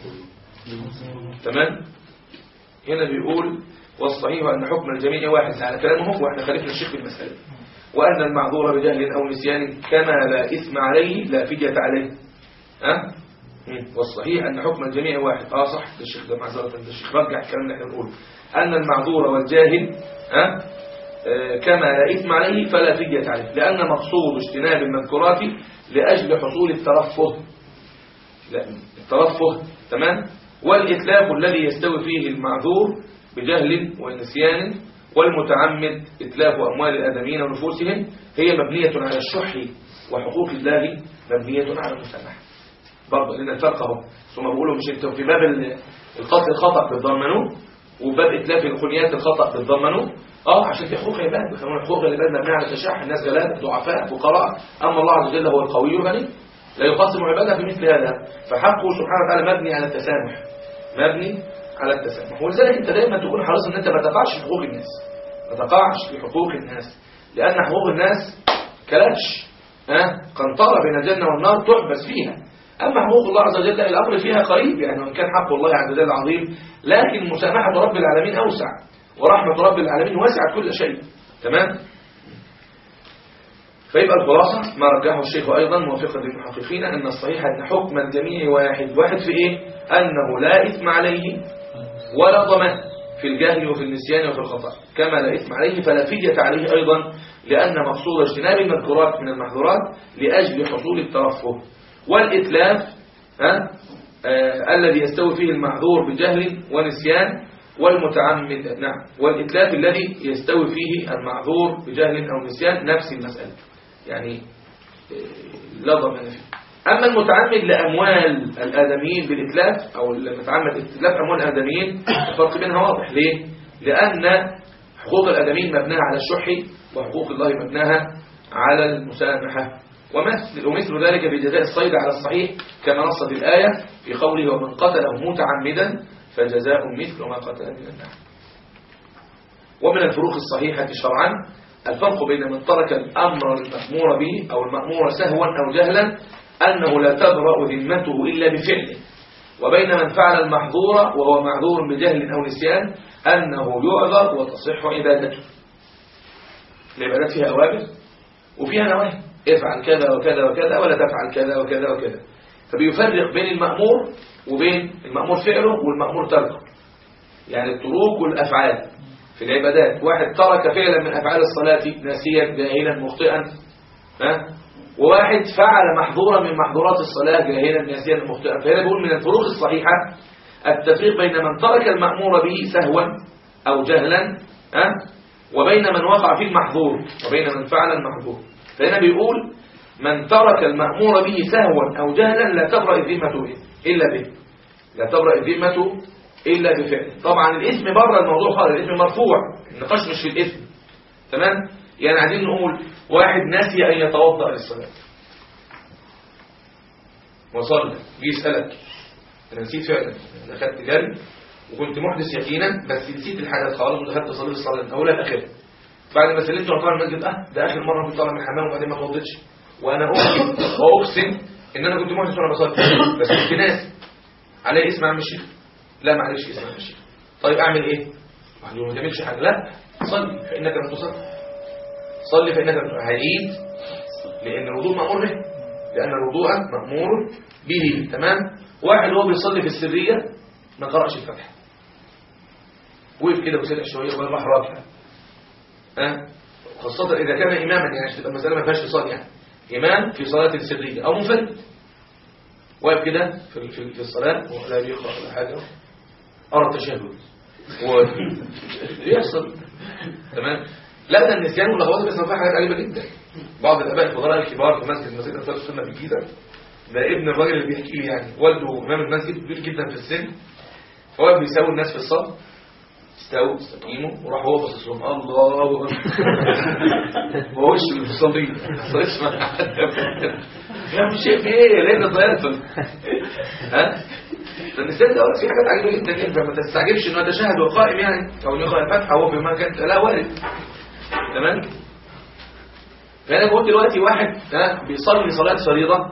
تمام هنا بيقول والصحيح أن حكم الجميع واحد على كلامه وإحنا خالفنا الشيخ في المسألة وأن المعذور بجهل أو نسيان كما لا إثم عليه لا فدية عليه ها والصحيح أن حكم الجميع واحد آه صح ده الشيخ ده معذرة ده الشيخ رجع الكلام اللي احنا بنقوله أن المعذور والجاهل ها آه كما لا إثم عليه فلا فدية عليه لأن مقصود اجتناب المذكورات لأجل حصول الترفه لا الترفه تمام والإتلاف الذي يستوي فيه المعذور بجهل ونسيان والمتعمد إتلاف أموال الآدمين ونفوسهم هي مبنية على الشح وحقوق الله مبنية على المسامحة برضه لأن الفرق اهو ثم بيقولوا مش انتوا في باب القتل الخطأ بتضمنوه وباب إتلاف الخنيات الخطأ بتضمنوه اه عشان في حقوق عباد بيخلون حقوق العباد مبنية على التشاح الناس غلاب ضعفاء فقراء أما الله عز وجل هو القوي الغني لا يقسم عباده في مثل هذا فحقه سبحانه وتعالى مبني على التسامح مبني على التسامح ولذلك انت دايما تكون حريص ان انت ما تقعش في حقوق الناس ما تقعش في حقوق الناس لان حقوق الناس كلبش ها قنطره بين الجنه والنار تحبس فيها اما حقوق الله عز وجل الامر فيها قريب يعني وان كان حق الله عز وجل عظيم لكن مسامحه رب العالمين اوسع ورحمه رب العالمين وسعت كل شيء تمام فيبقى الخلاصة ما رجحه الشيخ أيضا موافقا للمحققين أن الصحيح أن حكم الجميع واحد واحد في إيه؟ أنه لا إثم عليه ولا ضمان في الجهل وفي النسيان وفي الخطأ كما لا إثم عليه فلا فدية عليه أيضا لأن مقصود اجتناب المذكورات من المحظورات لأجل حصول الترفه والإتلاف ها آه الذي يستوي فيه المعذور بجهل ونسيان والمتعمد نعم والإتلاف الذي يستوي فيه المعذور بجهل أو نسيان نفس المسألة يعني لا ضمان فيه أما المتعمد لأموال الآدميين بالإتلاف أو المتعمد إتلاف أموال الآدميين الفرق بينها واضح ليه؟ لأن حقوق الآدميين مبناها على الشح وحقوق الله مبناها على المسامحة ومثل, ومثل ذلك بجزاء الصيد على الصحيح كما نصت الآية في قوله ومن قتله متعمدا فجزاء مثل ما قتل من النعم ومن الفروق الصحيحة شرعا الفرق بين من ترك الأمر المأمور به أو المأمور سهوا أو جهلا أنه لا تبرأ ذمته إلا بفعله وبين من فعل المحظور وهو معذور بجهل أو نسيان أنه يعذر وتصح عبادته العبادات فيها أوامر وفيها نواهي افعل كذا وكذا وكذا ولا تفعل كذا وكذا وكذا فبيفرق بين المأمور وبين المأمور فعله والمأمور تركه يعني التروك والأفعال في العبادات واحد ترك فعلا من أفعال الصلاة ناسيا جاهلا مخطئا ها وواحد فعل محظورا من محظورات الصلاة جاهلا ناسيا مخطئا فهنا بيقول من الفروق الصحيحة التفريق بين من ترك المأمور به سهوا أو جهلا ها وبين من وقع في المحظور وبين من فعل المحظور فهنا بيقول من ترك المأمور به سهوا أو جهلا لا تبرأ الذمة به إلا به لا تبرأ الذمة إلا بفعله طبعا الاسم بره الموضوع خالص الاسم مرفوع النقاش مش في الاسم تمام يعني عايزين نقول واحد ناسي أن يتوضأ للصلاة وصلى جه يسألك أنا نسيت فعلا أنا خدت جري وكنت محدث يقينا بس نسيت الحاجات خالص ودخلت أصلي الصلاة من أولها لآخرها بعد ما سلمت وطلع المسجد اه ده آخر مرة كنت طالع من الحمام وبعدين ما اتوضيتش وأنا أقسم وأقسم إن أنا كنت محدث وأنا بصلي بس كنت ناسي عليه اسم عم الشيخ لا معلش اسم عم الشيخ طيب أعمل إيه؟ واحد يقول ما تعملش حاجة لا صلي فإنك لم تصلي صلي فإنك لم تصلي هعيد لأن الوضوء مأمور به لأن الوضوء مأمور به تمام واحد هو بيصلي في السرية ما قرأش الفتح وقف كده وسرع شوية وبقى راح راكع ها خاصة إذا كان إماما يعني عشان تبقى المسألة ما فيهاش فصال يعني إمام في صلاة سرية أو منفرد واقف كده في في في الصلاة ولا بيقرأ ولا حاجة أرى التشهد ويحصل تمام لا ده النسيان واللخبطه بس فيها حاجات عجيبه جدا بعض الاباء الفضلاء الكبار في مسجد مسجد انصار السنه في الجيزه ده ابن الراجل اللي بيحكي لي يعني والده امام المسجد كبير جدا في السن فهو بيساوي الناس في الصف استووا استقيموا وراح هو باصص لهم الله اكبر وهو وش اللي بيصلي اسمع يا مش شايف ايه ليه ضيعت ها فالنسيان ده في حاجات عجيبه جدا جدا ما تستعجبش انه يتشهد وقائم يعني او يقرا الفاتحه وهو في مكان لا وارد تمام فانا بقول دلوقتي واحد ها بيصلي صلاه فريضه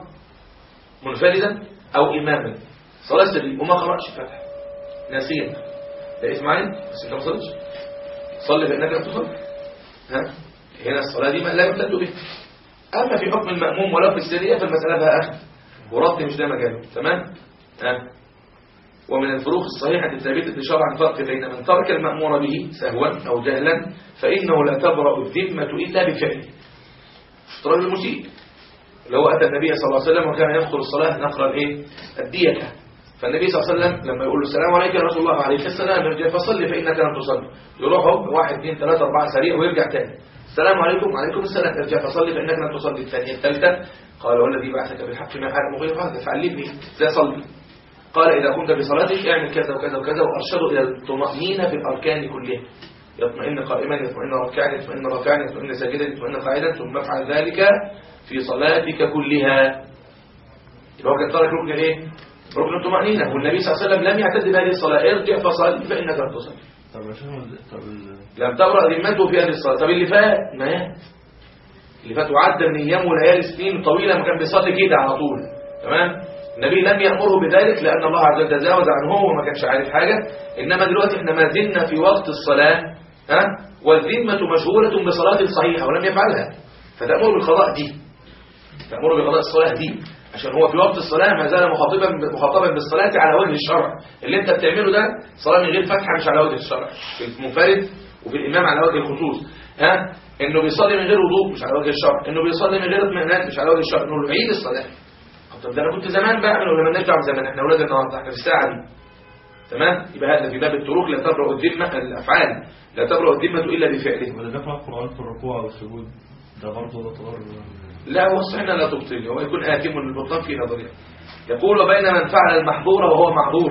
منفردا او اماما صلاه سريه وما قراش الفاتحه ناسيا ده اسم عليه بس انت ما صليتش صلي فانك لم تصلي ها هنا الصلاه دي ما لا يمتد به اما في حكم الماموم ولو في السريه فالمساله بها اخذ ورد مش ده مجاله تمام ها ومن الفروق الصحيحة الثابتة شرعا فرق بين من ترك المأمور به سهوا أو جهلا فإنه لا تبرأ الذمة إلا بفعله اشتراك المسيء لو أتى النبي صلى الله عليه وسلم وكان يدخل الصلاة نقرا الإيه؟ الدية فالنبي صلى الله عليه وسلم لما يقول له السلام عليك يا رسول الله عليك السلام ارجع فصلي فإنك لم تصلي يروح هو واحد اثنين ثلاثة أربعة سريع ويرجع تاني السلام عليكم وعليكم السلام ارجع فصلي فإنك لم تصلي الثانية الثالثة قال والذي بعثك بالحق ما أعلم غير هذا فعلمني ازاي أصلي قال إذا كنت في صلاتك اعمل كذا وكذا وكذا وأرشده إلى الطمأنينة في الأركان كلها يطمئن قائما يطمئن راكعا يطمئن راكعا يطمئن ساجدا يطمئن قاعدا ثم افعل ذلك في صلاتك كلها يبقى هو كان ترك ركن ايه ركن الطمأنينة والنبي صلى الله عليه وسلم لم يعتد بهذه الصلاة ارجع فصل فإنك لم تصل طب يا شيخ طب ال- لم تبرأ ذمته في هذه الصلاة طب اللي فات مات اللي فات وعدى من أيام وليالي سنين طويلة ما كان بيصلي كده على طول تمام النبي لم يأمره بذلك لأن الله عز وجل تجاوز عنه وما كانش عارف حاجة إنما دلوقتي احنا ما زلنا في وقت الصلاة ها والذمة مشغولة بصلاة صحيحة ولم يفعلها فتأمر بالقضاء دي تأمر بقضاء الصلاة دي عشان هو في وقت الصلاة ما زال مخاطبا مخاطبا بالصلاة على وجه الشرع اللي انت بتعمله ده صلاة من غير فتحة مش على وجه الشرع في المنفرد وفي الإمام على وجه الخصوص ها انه بيصلي من غير وضوء مش على وجه الشرع انه بيصلي من غير اطمئنان مش على وجه الشرع انه عيد الصلاة طب ده انا كنت زمان بعمل ولا مالناش دعوه بزمان احنا اولاد النهارده احنا في الساعه دي تمام يبقى هذا في باب التروك لا تبرأ الذمه الافعال لا تبرأ الذمه الا بفعله ولا ده في القرآن في الركوع والسجود ده برضه يعتبر لا هو الصحيح لا تبطل هو يكون آثم البطلان في نظريه يقول وبين من فعل المحظور وهو معذور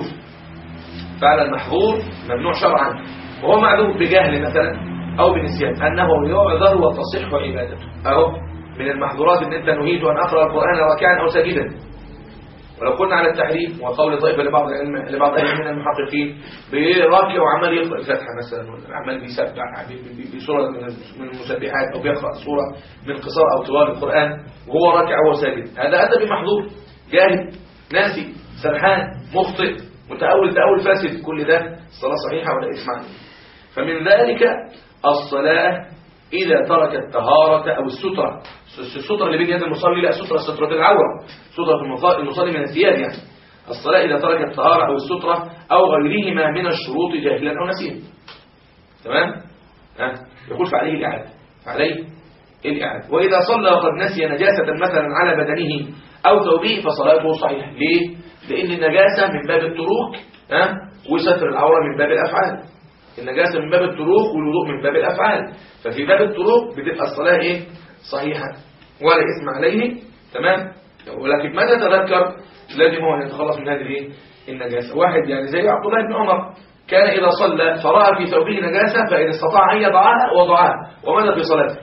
فعل المحظور ممنوع شرعا وهو معذور بجهل مثلا او بنسيان انه يعذر وتصح عبادته اهو من المحظورات ان انت نهيت ان اقرا القران راكعا او ساجدا ولو قلنا على التحريم وقول طائفة لبعض العلم لبعض أهل من المحققين براكع وعمال يقرأ الفاتحة مثلا ولا عمال بيسبح ب- ب- بسورة من من المسبحات أو بيقرأ سورة من قصار أو طوال القرآن وهو راكع وهو ساجد هذا أتى بمحظور جاهل ناسي سرحان مخطئ متأول تأول فاسد كل ده الصلاة صحيحة ولا إثم عليه فمن ذلك الصلاة إذا ترك الطهارة أو السترة السترة اللي بين يد المصلي لا سترة سترة العورة سترة المص- المصلي من الثياب يعني الصلاة إذا ترك الطهارة أو السترة أو غيرهما من الشروط جاهلا أو نسيا تمام ها يقول فعليه الإعادة فعليه الإعادة وإذا صلى وقد نسي نجاسة مثلا على بدنه أو ثوبه فصلاته صحيحة ليه؟ لأن النجاسة من باب التروك ها وستر العورة من باب الأفعال النجاسة من باب التروك والوضوء من باب الأفعال ففي باب التروك بتبقى الصلاة إيه؟ صحيحة ولا إثم عليه تمام ولكن ماذا تذكر لازم هو أن يتخلص من هذه الإيه؟ النجاسة واحد يعني زي عبد الله بن عمر كان إذا صلى فرأى في ثوبه نجاسة فإن استطاع أن يضعها وضعها وماذا في صلاته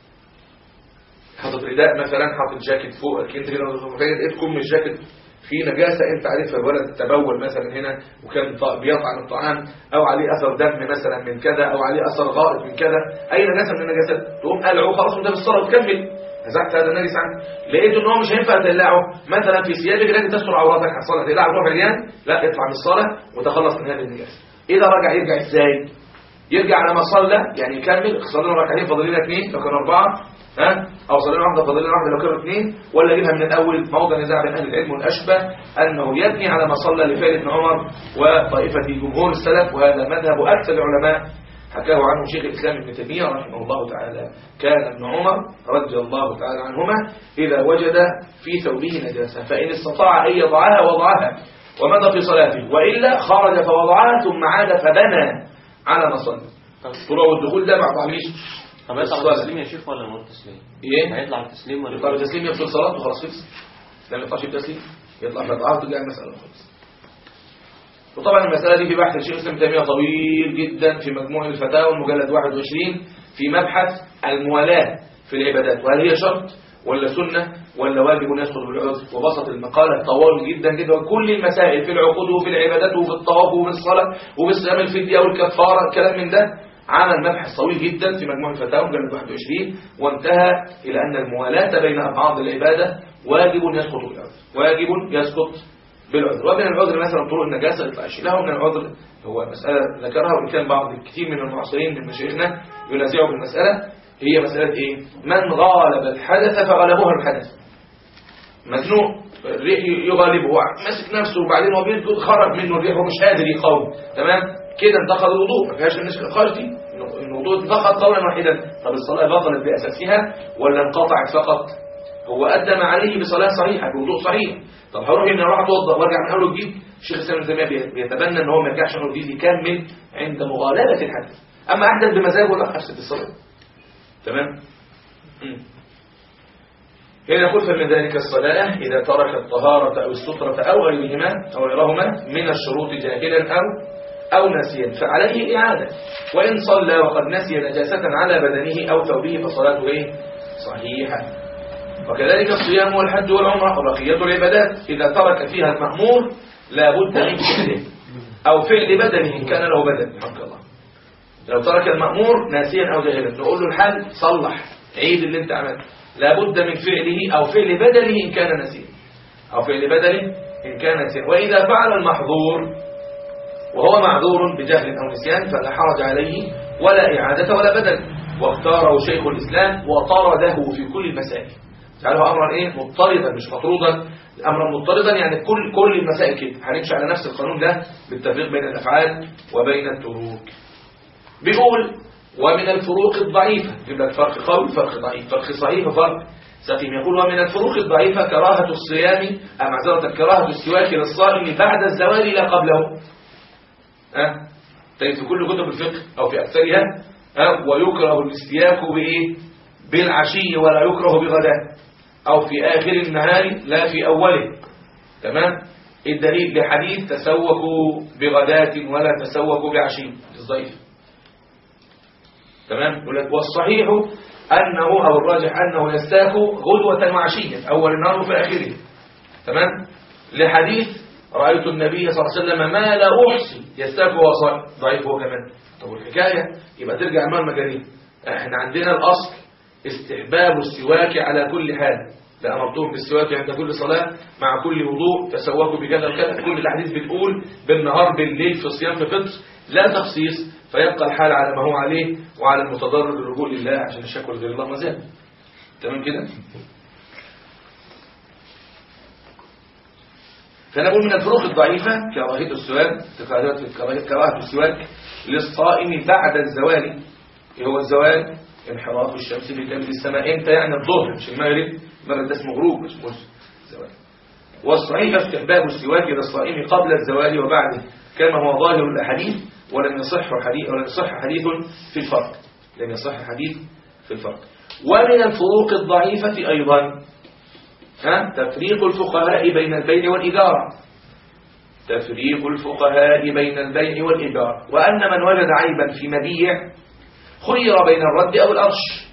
حاطط رداء مثلا حاطط جاكيت فوقك انت كده لقيت كم الجاكيت فيه نجاسة انت عارفها الولد تبول مثلا هنا وكان ط- بيطعن الطعام او عليه اثر دم مثلا من كذا او عليه اثر غائط من كذا اي نجاسة من النجاسات تقوم قلعه خلاص وانت بالصلاة وتكمل نزعت هذا النجس عنه لقيت ان هو مش هينفع تقلعه مثلا في ثيابك لازم تستر عوراتك على الصلاة تقلعه تروح عريان لا اطلع من الصلاة وتخلص من هذه النجاسة اذا رجع يرجع ازاي يرجع على ما صلى يعني يكمل صلينا ركعتين فاضلين اثنين لو كانوا اربعه ها او صلينا واحده فاضلين واحده لو كانوا اثنين ولا يجيبها من الاول موضع نزاع بين اهل العلم والاشبه انه يبني على ما صلى لفعل ابن عمر وطائفه جمهور السلف وهذا مذهب اكثر العلماء حكاه عنه شيخ الاسلام ابن تيميه رحمه الله تعالى كان ابن عمر رضي الله تعالى عنهما اذا وجد في ثوبه نجاسه فان استطاع ان يضعها وضعها ومضى في صلاته والا خرج فوضعها ثم عاد فبنى على ما صلى طب الطلوع والدخول ده ما تعمليش طب يطلع الصلاة. بالتسليم يا شيخ ولا من غير تسليم؟ ايه هيطلع بالتسليم ولا يطلع بالتسليم يفصل صلاته وخلاص خلص لا ما يطلعش بالتسليم يطلع فتعارض ترجع المسألة خالص وطبعا المسألة دي في بحث الشيخ الإسلام تيمية طويل جدا في مجموع الفتاوى المجلد 21 في مبحث الموالاة في العبادات وهل هي شرط ولا سنة ولا واجب يسقط بالعذر وبسط المقالة طوال جدا جدا وكل المسائل في العقود وفي العبادات وفي الطواف وفي الصلاة وفي الصيام الفدية والكفارة الكلام من ده عمل مبحث طويل جدا في مجموع الفتاوى مجلد 21 وانتهى إلى أن الموالاة بين أبعاد العبادة واجب يسقط بالعذر واجب يسقط بالعذر ومن العذر مثلا طرق النجاسة يطلع يشيلها ومن العذر هو مسألة ذكرها وإن كان بعض الكثير من المعاصرين من مشايخنا ينازعوا في المسألة هي مسألة إيه؟ من غالب الحدث فغلبه الحدث مزنوق الريح يغالبه هو ماسك نفسه وبعدين هو بيسجد خرج منه الريح ومش قادر يقاوم تمام كده انتقد الوضوء ما فيهاش النقاش دي الوضوء انتقد قولا واحدا طب الصلاة بطلت بأساسها ولا انقطعت فقط هو أدى ما عليه بصلاة صحيحة بوضوء صحيح طب هروح ان اروح اتوضا وارجع من اول وجديد الشيخ الاسلام ابن تيميه بيتبنى ان هو ما يرجعش من اول وجديد يكمل عند مغالبه الحدث اما احدث بمزاجه لا افسد الصلاه تمام مم. هنا يقول فمن ذلك الصلاة إذا ترك الطهارة أو السترة أو غيرهما أو غيرهما من الشروط جاهلا أو أو ناسيا فعليه إعادة وإن صلى وقد نسي نجاسة على بدنه أو ثوبه فصلاته إيه؟ صحيحة وكذلك الصيام والحج والعمرة وبقية العبادات إذا ترك فيها المأمور لا بد من فعله أو فعل بدنه إن كان له بدن حق الله لو ترك المأمور ناسيا أو جاهلا نقول له الحل صلح عيد اللي انت عملته لا بد من فعله أو فعل بدنه إن كان ناسيا أو فعل بدنه إن كان ناسيا وإذا فعل المحظور وهو معذور بجهل أو نسيان فلا حرج عليه ولا إعادة ولا بدل واختاره شيخ الإسلام وطرده في كل المسائل جعله أمرا إيه مضطردا مش مطرودا أمرا مضطردا يعني كل كل المسائل كده هنمشي على نفس القانون ده بالتفريق بين الأفعال وبين التروك بيقول ومن الفروق الضعيفة يجيب لك فرق قوي فرق ضعيف فرق صحيح وفرق سقيم يقول ومن الفروق الضعيفة كراهة الصيام أم معذرة كراهة السواك للصائم بعد الزوال لا قبله ها تجد في كل كتب الفقه أو في أكثرها ها ويكره الاستياك بإيه بالعشي ولا يكره بغداء أو في آخر النهار لا في أوله تمام الدليل لحديث تسوكوا بغداة ولا تسوكوا بعشي الضيف تمام يقول لك والصحيح أنه أو الراجح أنه يستاك غدوة وعشية أول النهار وفي آخره تمام لحديث رأيت النبي صلى الله عليه وسلم ما لا أحصي يستاك وهو صائم ضعيف هو كمان طب الحكاية يبقى ترجع أمام المجانين احنا عندنا الأصل استحباب السواك على كل حال لأمرتهم بالسواك عند كل صلاة مع كل وضوء تسوكوا بكذا وكذا كل الأحاديث بتقول بالنهار بالليل في صيام في فطر لا تخصيص فيبقى الحال على ما هو عليه وعلى المتضرر الرجوع لله عشان الشكوى لغير الله ما زال تمام كده فنقول من الفروق الضعيفة كراهية السواك كراهية كراهة السواك للصائم بعد الزوال إيه هو الزوال انحراف الشمس في كبد السماء امتى يعني الظهر مش المغرب المغرب ده اسمه غروب مش مش زوال والصحيح استحباب السواك للصائم قبل الزوال وبعده كما هو ظاهر الاحاديث ولم يصح حديث ولم يصح حديث في الفرق لم يصح حديث في الفرق ومن الفروق الضعيفة أيضا ها تفريق الفقهاء بين البيع والإجارة تفريق الفقهاء بين البيع والإجارة وأن من وجد عيبا في مبيع خير بين الرد أو الأرش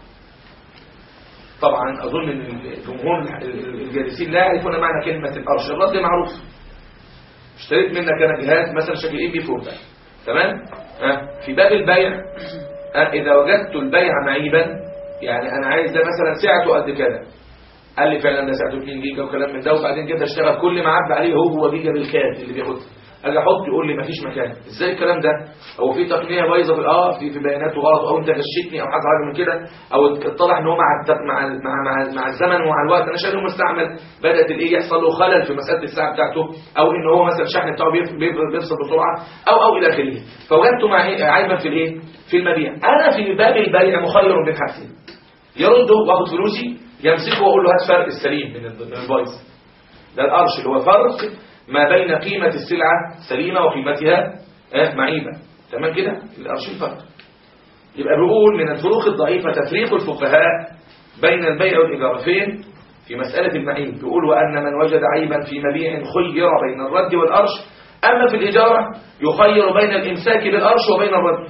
طبعا أظن أن الجمهور الجالسين لا يعرفون معنى كلمة الأرش الرد معروف اشتريت منك أنا جهاز مثلا شكل إيه بي فور تمام ها في باب البيع ها إذا وجدت البيع معيبا يعني أنا عايز ده مثلا سعته قد كده قال لي فعلا ده سعته 2 جيجا وكلام من ده وبعدين كده اشتغل كل ما عدى عليه هو جيجا بالكاد اللي بياخدها اجي احط يقول لي مفيش مكان ازاي الكلام ده هو في تقنيه بايظه في اه في في بياناته غلط او انت غشيتني او حصل حاجه من كده او اتضح ان هو مع الت- مع ال- مع مع, مع الزمن ومع الوقت انا شايف انه مستعمل بدات الايه يحصل له خلل في مساله الساعه بتاعته او ان هو مثلا الشحن بتاعه بيف- بيف- بيفصل بسرعه او او الى اخره فوجدت مع إيه؟ عيبا في الايه في المبيع انا في باب البيع مخير بين حاجتين يرده واخد فلوسي يمسكه واقول له هات فرق السليم من ال- من البايظ ده الأرش اللي هو فرق ما بين قيمة السلعة سليمة وقيمتها آه، معيبة تمام كده الأرش الفرق يبقى بيقول من الفروق الضعيفة تفريق الفقهاء بين البيع والإيجار فين في مسألة المعيب بيقول وأن من وجد عيبا في مبيع خير بين الرد والأرش أما في الإجارة يخير بين الإمساك بالأرش وبين الرد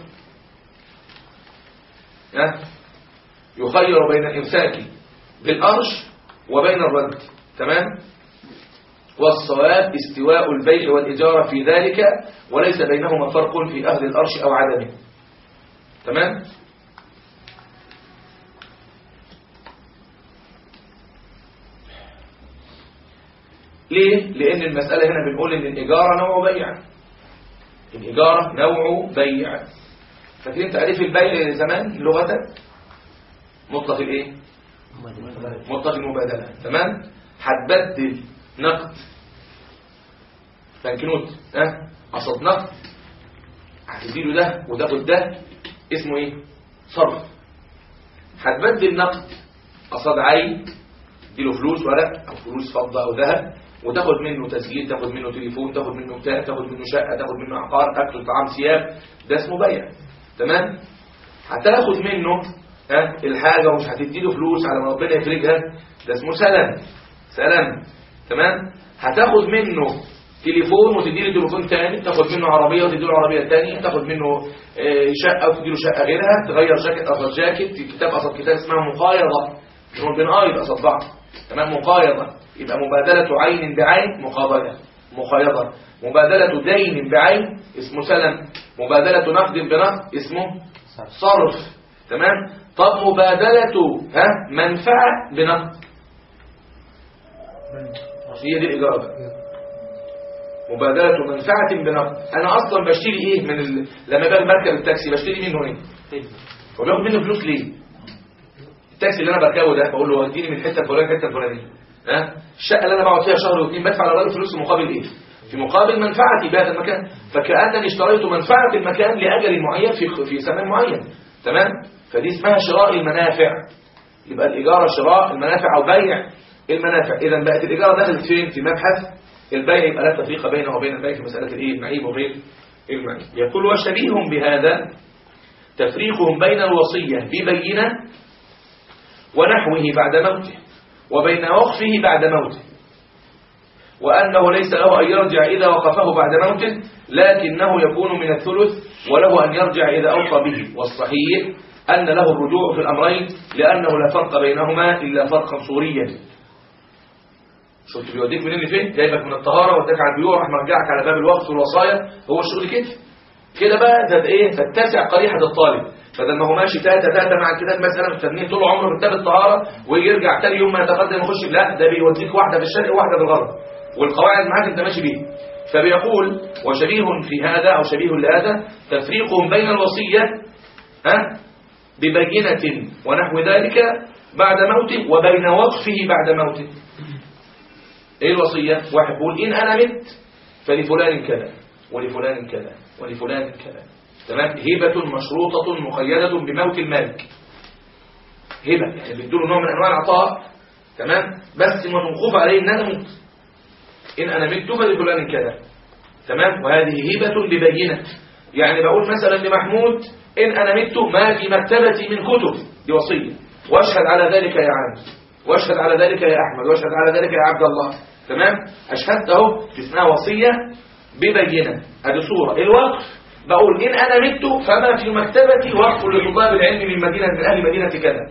ها؟ يخير بين الإمساك بالأرش وبين الرد تمام والصواب استواء البيع والإجارة في ذلك وليس بينهما فرق في أهل الأرش أو عدمه تمام ليه؟ لأن المسألة هنا بنقول إن الإجارة نوع بيع الإجارة نوع بيع فاكرين تعريف البيع زمان لغة مطلق الإيه؟ مطلق المبادلة تمام هتبدل نقد بنكنوت ها قصد نقد هتديله ده وتاخد ده اسمه ايه صرف هتبدل نقد قصد عين تديله فلوس ورق او فلوس فضه او ذهب وتاخد منه تسجيل تاخد منه تليفون تاخد منه بتاع تاخد منه شقه تاخد منه عقار اكل طعام ثياب ده اسمه بيع تمام هتاخد منه ها الحاجه ومش هتديله فلوس على ما ربنا يفرجها ده اسمه سلام سلام تمام هتاخد منه تليفون وتديله تليفون تاني تاخد منه عربيه وتديله عربيه تانية تاخد منه آه، شقه وتديله شقه غيرها تغير جاكيت قصد جاكيت كتاب قصد كتاب اسمها مقايضه نقول بنقايض قصد بعض تمام مقايضه يبقى مبادله عين بعين مقابله مقايضه مبادله دين بعين اسمه سلم مبادله نقد بنقد اسمه صرف تمام طب مبادله ها منفعه بنقد هي دي الإجارة بقى. مبادلة منفعة بنقد أنا أصلا بشتري إيه من ال... لما باجي بركب التاكسي بشتري منه إيه هو بياخد منه فلوس ليه التاكسي اللي أنا بركبه ده بقول له اديني من الحتة الفلانية الحتة الفلانية ها الشقة اللي أنا بقعد فيها شهر واثنين بدفع للراجل فلوس مقابل إيه في مقابل منفعتي بهذا المكان فكأنني اشتريت منفعة المكان لأجل معين في في زمان معين تمام فدي اسمها شراء المنافع يبقى الإجارة شراء المنافع أو بيع المنافع إذا بقت الإجارة دخلت فين في مبحث البيع يبقى لا تفريق بينه وبين البيع في مسألة الإيه المعيب وغير المعيب يقول وشبيههم بهذا تفريقهم بين الوصية ببينة ونحوه بعد موته وبين وقفه بعد موته وأنه ليس له أن يرجع إذا وقفه بعد موته لكنه يكون من الثلث وله أن يرجع إذا أوصى به والصحيح أن له الرجوع في الأمرين لأنه لا فرق بينهما إلا فرقا صوريا شفت بيوديك منين لفين جايبك من الطهاره وداك على البيوع راح مرجعك على باب الوقت والوصايا هو الشغل كده كده بقى تت ايه تتسع قريحه الطالب بدل ما هو ماشي تاتا تاتا مع الكتاب مثلا مستنيه طول عمره في كتاب الطهاره ويرجع تاني يوم ما يتقدم يخش لا ده بيوديك واحده في الشرق وواحده في الغرب والقواعد معاك انت ماشي بيها فبيقول وشبيه في هذا او شبيه لهذا تفريق بين الوصيه ها ببينه ونحو ذلك بعد موته وبين وقفه بعد موته ايه الوصيه واحد بيقول ان انا مت فلفلان كذا ولفلان كذا ولفلان كذا تمام هبة مشروطة مقيدة بموت المالك هبة يعني بيدوله نوع من أنواع العطاء تمام بس موقوف عليه إن أنا مت إن أنا مت فلفلان كذا تمام وهذه هبة ببينة يعني بقول مثلا لمحمود إن أنا مت ما في مكتبتي من كتب دي وصية واشهد على ذلك يا عم واشهد على ذلك يا أحمد واشهد على ذلك يا عبد الله تمام أشهدت أهو اسمها وصية ببينة هذه صورة الوقف بقول إن أنا مت فما في مكتبتي وقف لطلاب العلم من مدينة من أهل مدينة كذا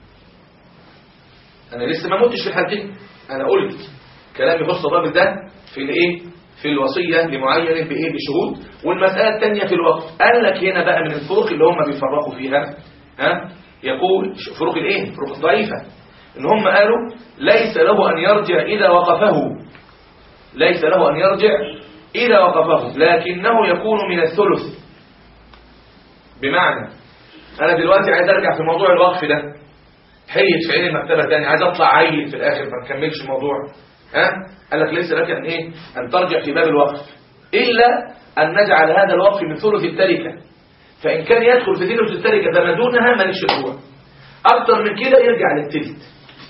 أنا لسه ما متش في الحالتين أنا قلت كلام يخص الراجل ده في الإيه في الوصية لمعين بإيه بشهود والمسألة الثانية في الوقف قال لك هنا بقى من الفروق اللي هم بيفرقوا فيها ها يقول فروق الإيه فروق الضعيفة إن هم قالوا ليس له أن يرجع إذا وقفه ليس له أن يرجع إذا وقفه لكنه يكون من الثلث بمعنى أنا دلوقتي عايز أرجع في موضوع الوقف ده حيت في عين المكتبة تاني عايز أطلع عيل في الآخر ما نكملش الموضوع ها قال لك ليس لك أن إيه أن ترجع في باب الوقف إلا أن نجعل هذا الوقف من ثلث التركة فإن كان يدخل في ثلث التركة فما دونها مالكش رجوع أكتر من كده يرجع للتلت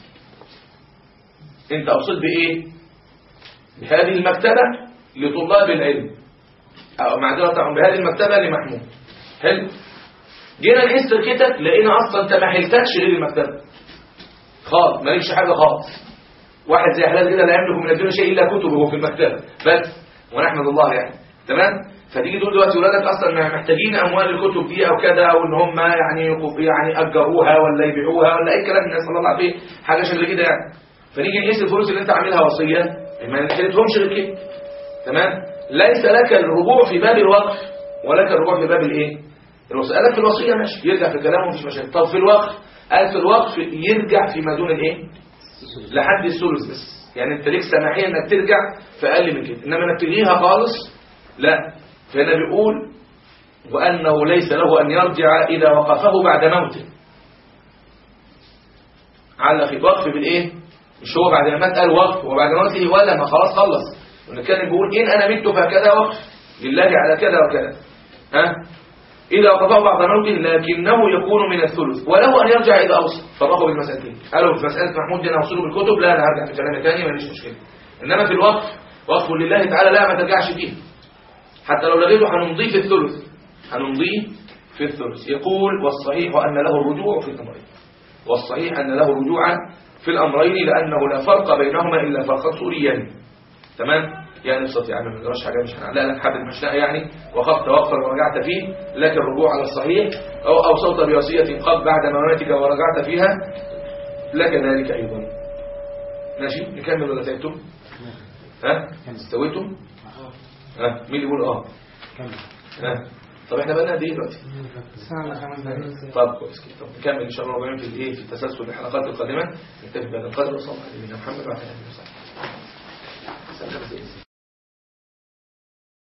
أنت أقصد بإيه بهذه المكتبة لطلاب العلم أو معذرة بهذه المكتبة لمحمود حلو جينا نحس الكتاب لقينا اصلا انت ما حلتكش غير المكتبه خالص مالكش حاجه خالص واحد زي حلال كده لا يملك من الدنيا شيء الا كتبه في المكتبه بس ونحمد الله يعني تمام فتيجي تقول دلوقتي ولادك اصلا محتاجين اموال الكتب دي او كده او ان هم يعني يعني اجروها ولا يبيعوها ولا اي كلام الناس الله العافيه حاجه شكل كده يعني فنيجي نقيس الفلوس اللي انت عاملها وصيه ما نحلتهمش غير كده تمام ليس لك الرجوع في باب الوقف ولك الرجوع في باب الايه قالك في الوصية ماشي يرجع في كلامه مفيش مشاكل طب في الوقف قال في الوقف يرجع فيما دون الايه لحد الثلث بس يعني انت ليك سماحية انك ترجع في اقل من كده انما انك تلغيها خالص لا فهنا بيقول وانه ليس له ان يرجع اذا وقفه بعد موته علق الوقف بالايه مش هو بعد ما مات قال وقف وبعد موته ولا ما خلاص خلص كان بيقول ان انا مت فكذا وقف لله على كذا وكذا ها إذا قضاه بعد موته لكنه يكون من الثلث وله أن يرجع إذا أوصى فرقوا بالمسألتين قالوا في مسألة محمود دي أنا أوصله بالكتب لا أنا هرجع في كلام تاني ماليش مشكلة إنما في الوقف وقف لله تعالى لا ما ترجعش فيه حتى لو لغيته هنمضيه في الثلث هنمضيه في الثلث يقول والصحيح أن له الرجوع في الأمرين والصحيح أن له رجوعا في الأمرين لأنه لا فرق بينهما إلا فرقا صوريا تمام يعني نستطيع أن ما نقراش حاجة مش هنعلق لك حبل مشنقة يعني وخفت وقفا ورجعت فيه لكن الرجوع على الصحيح أو أوصلت بوصية قد بعد مماتك ورجعت فيها لك ذلك أيضا ماشي نكمل ولا تعبتم ها استويتم ها مين اللي يقول اه ها طب احنا بقالنا قد ايه دلوقتي طب كويس كده طب نكمل ان شاء الله ربنا في الايه في التسلسل الحلقات القادمه نكتفي بهذا القدر وصلى على نبينا محمد وعلى اله وصحبه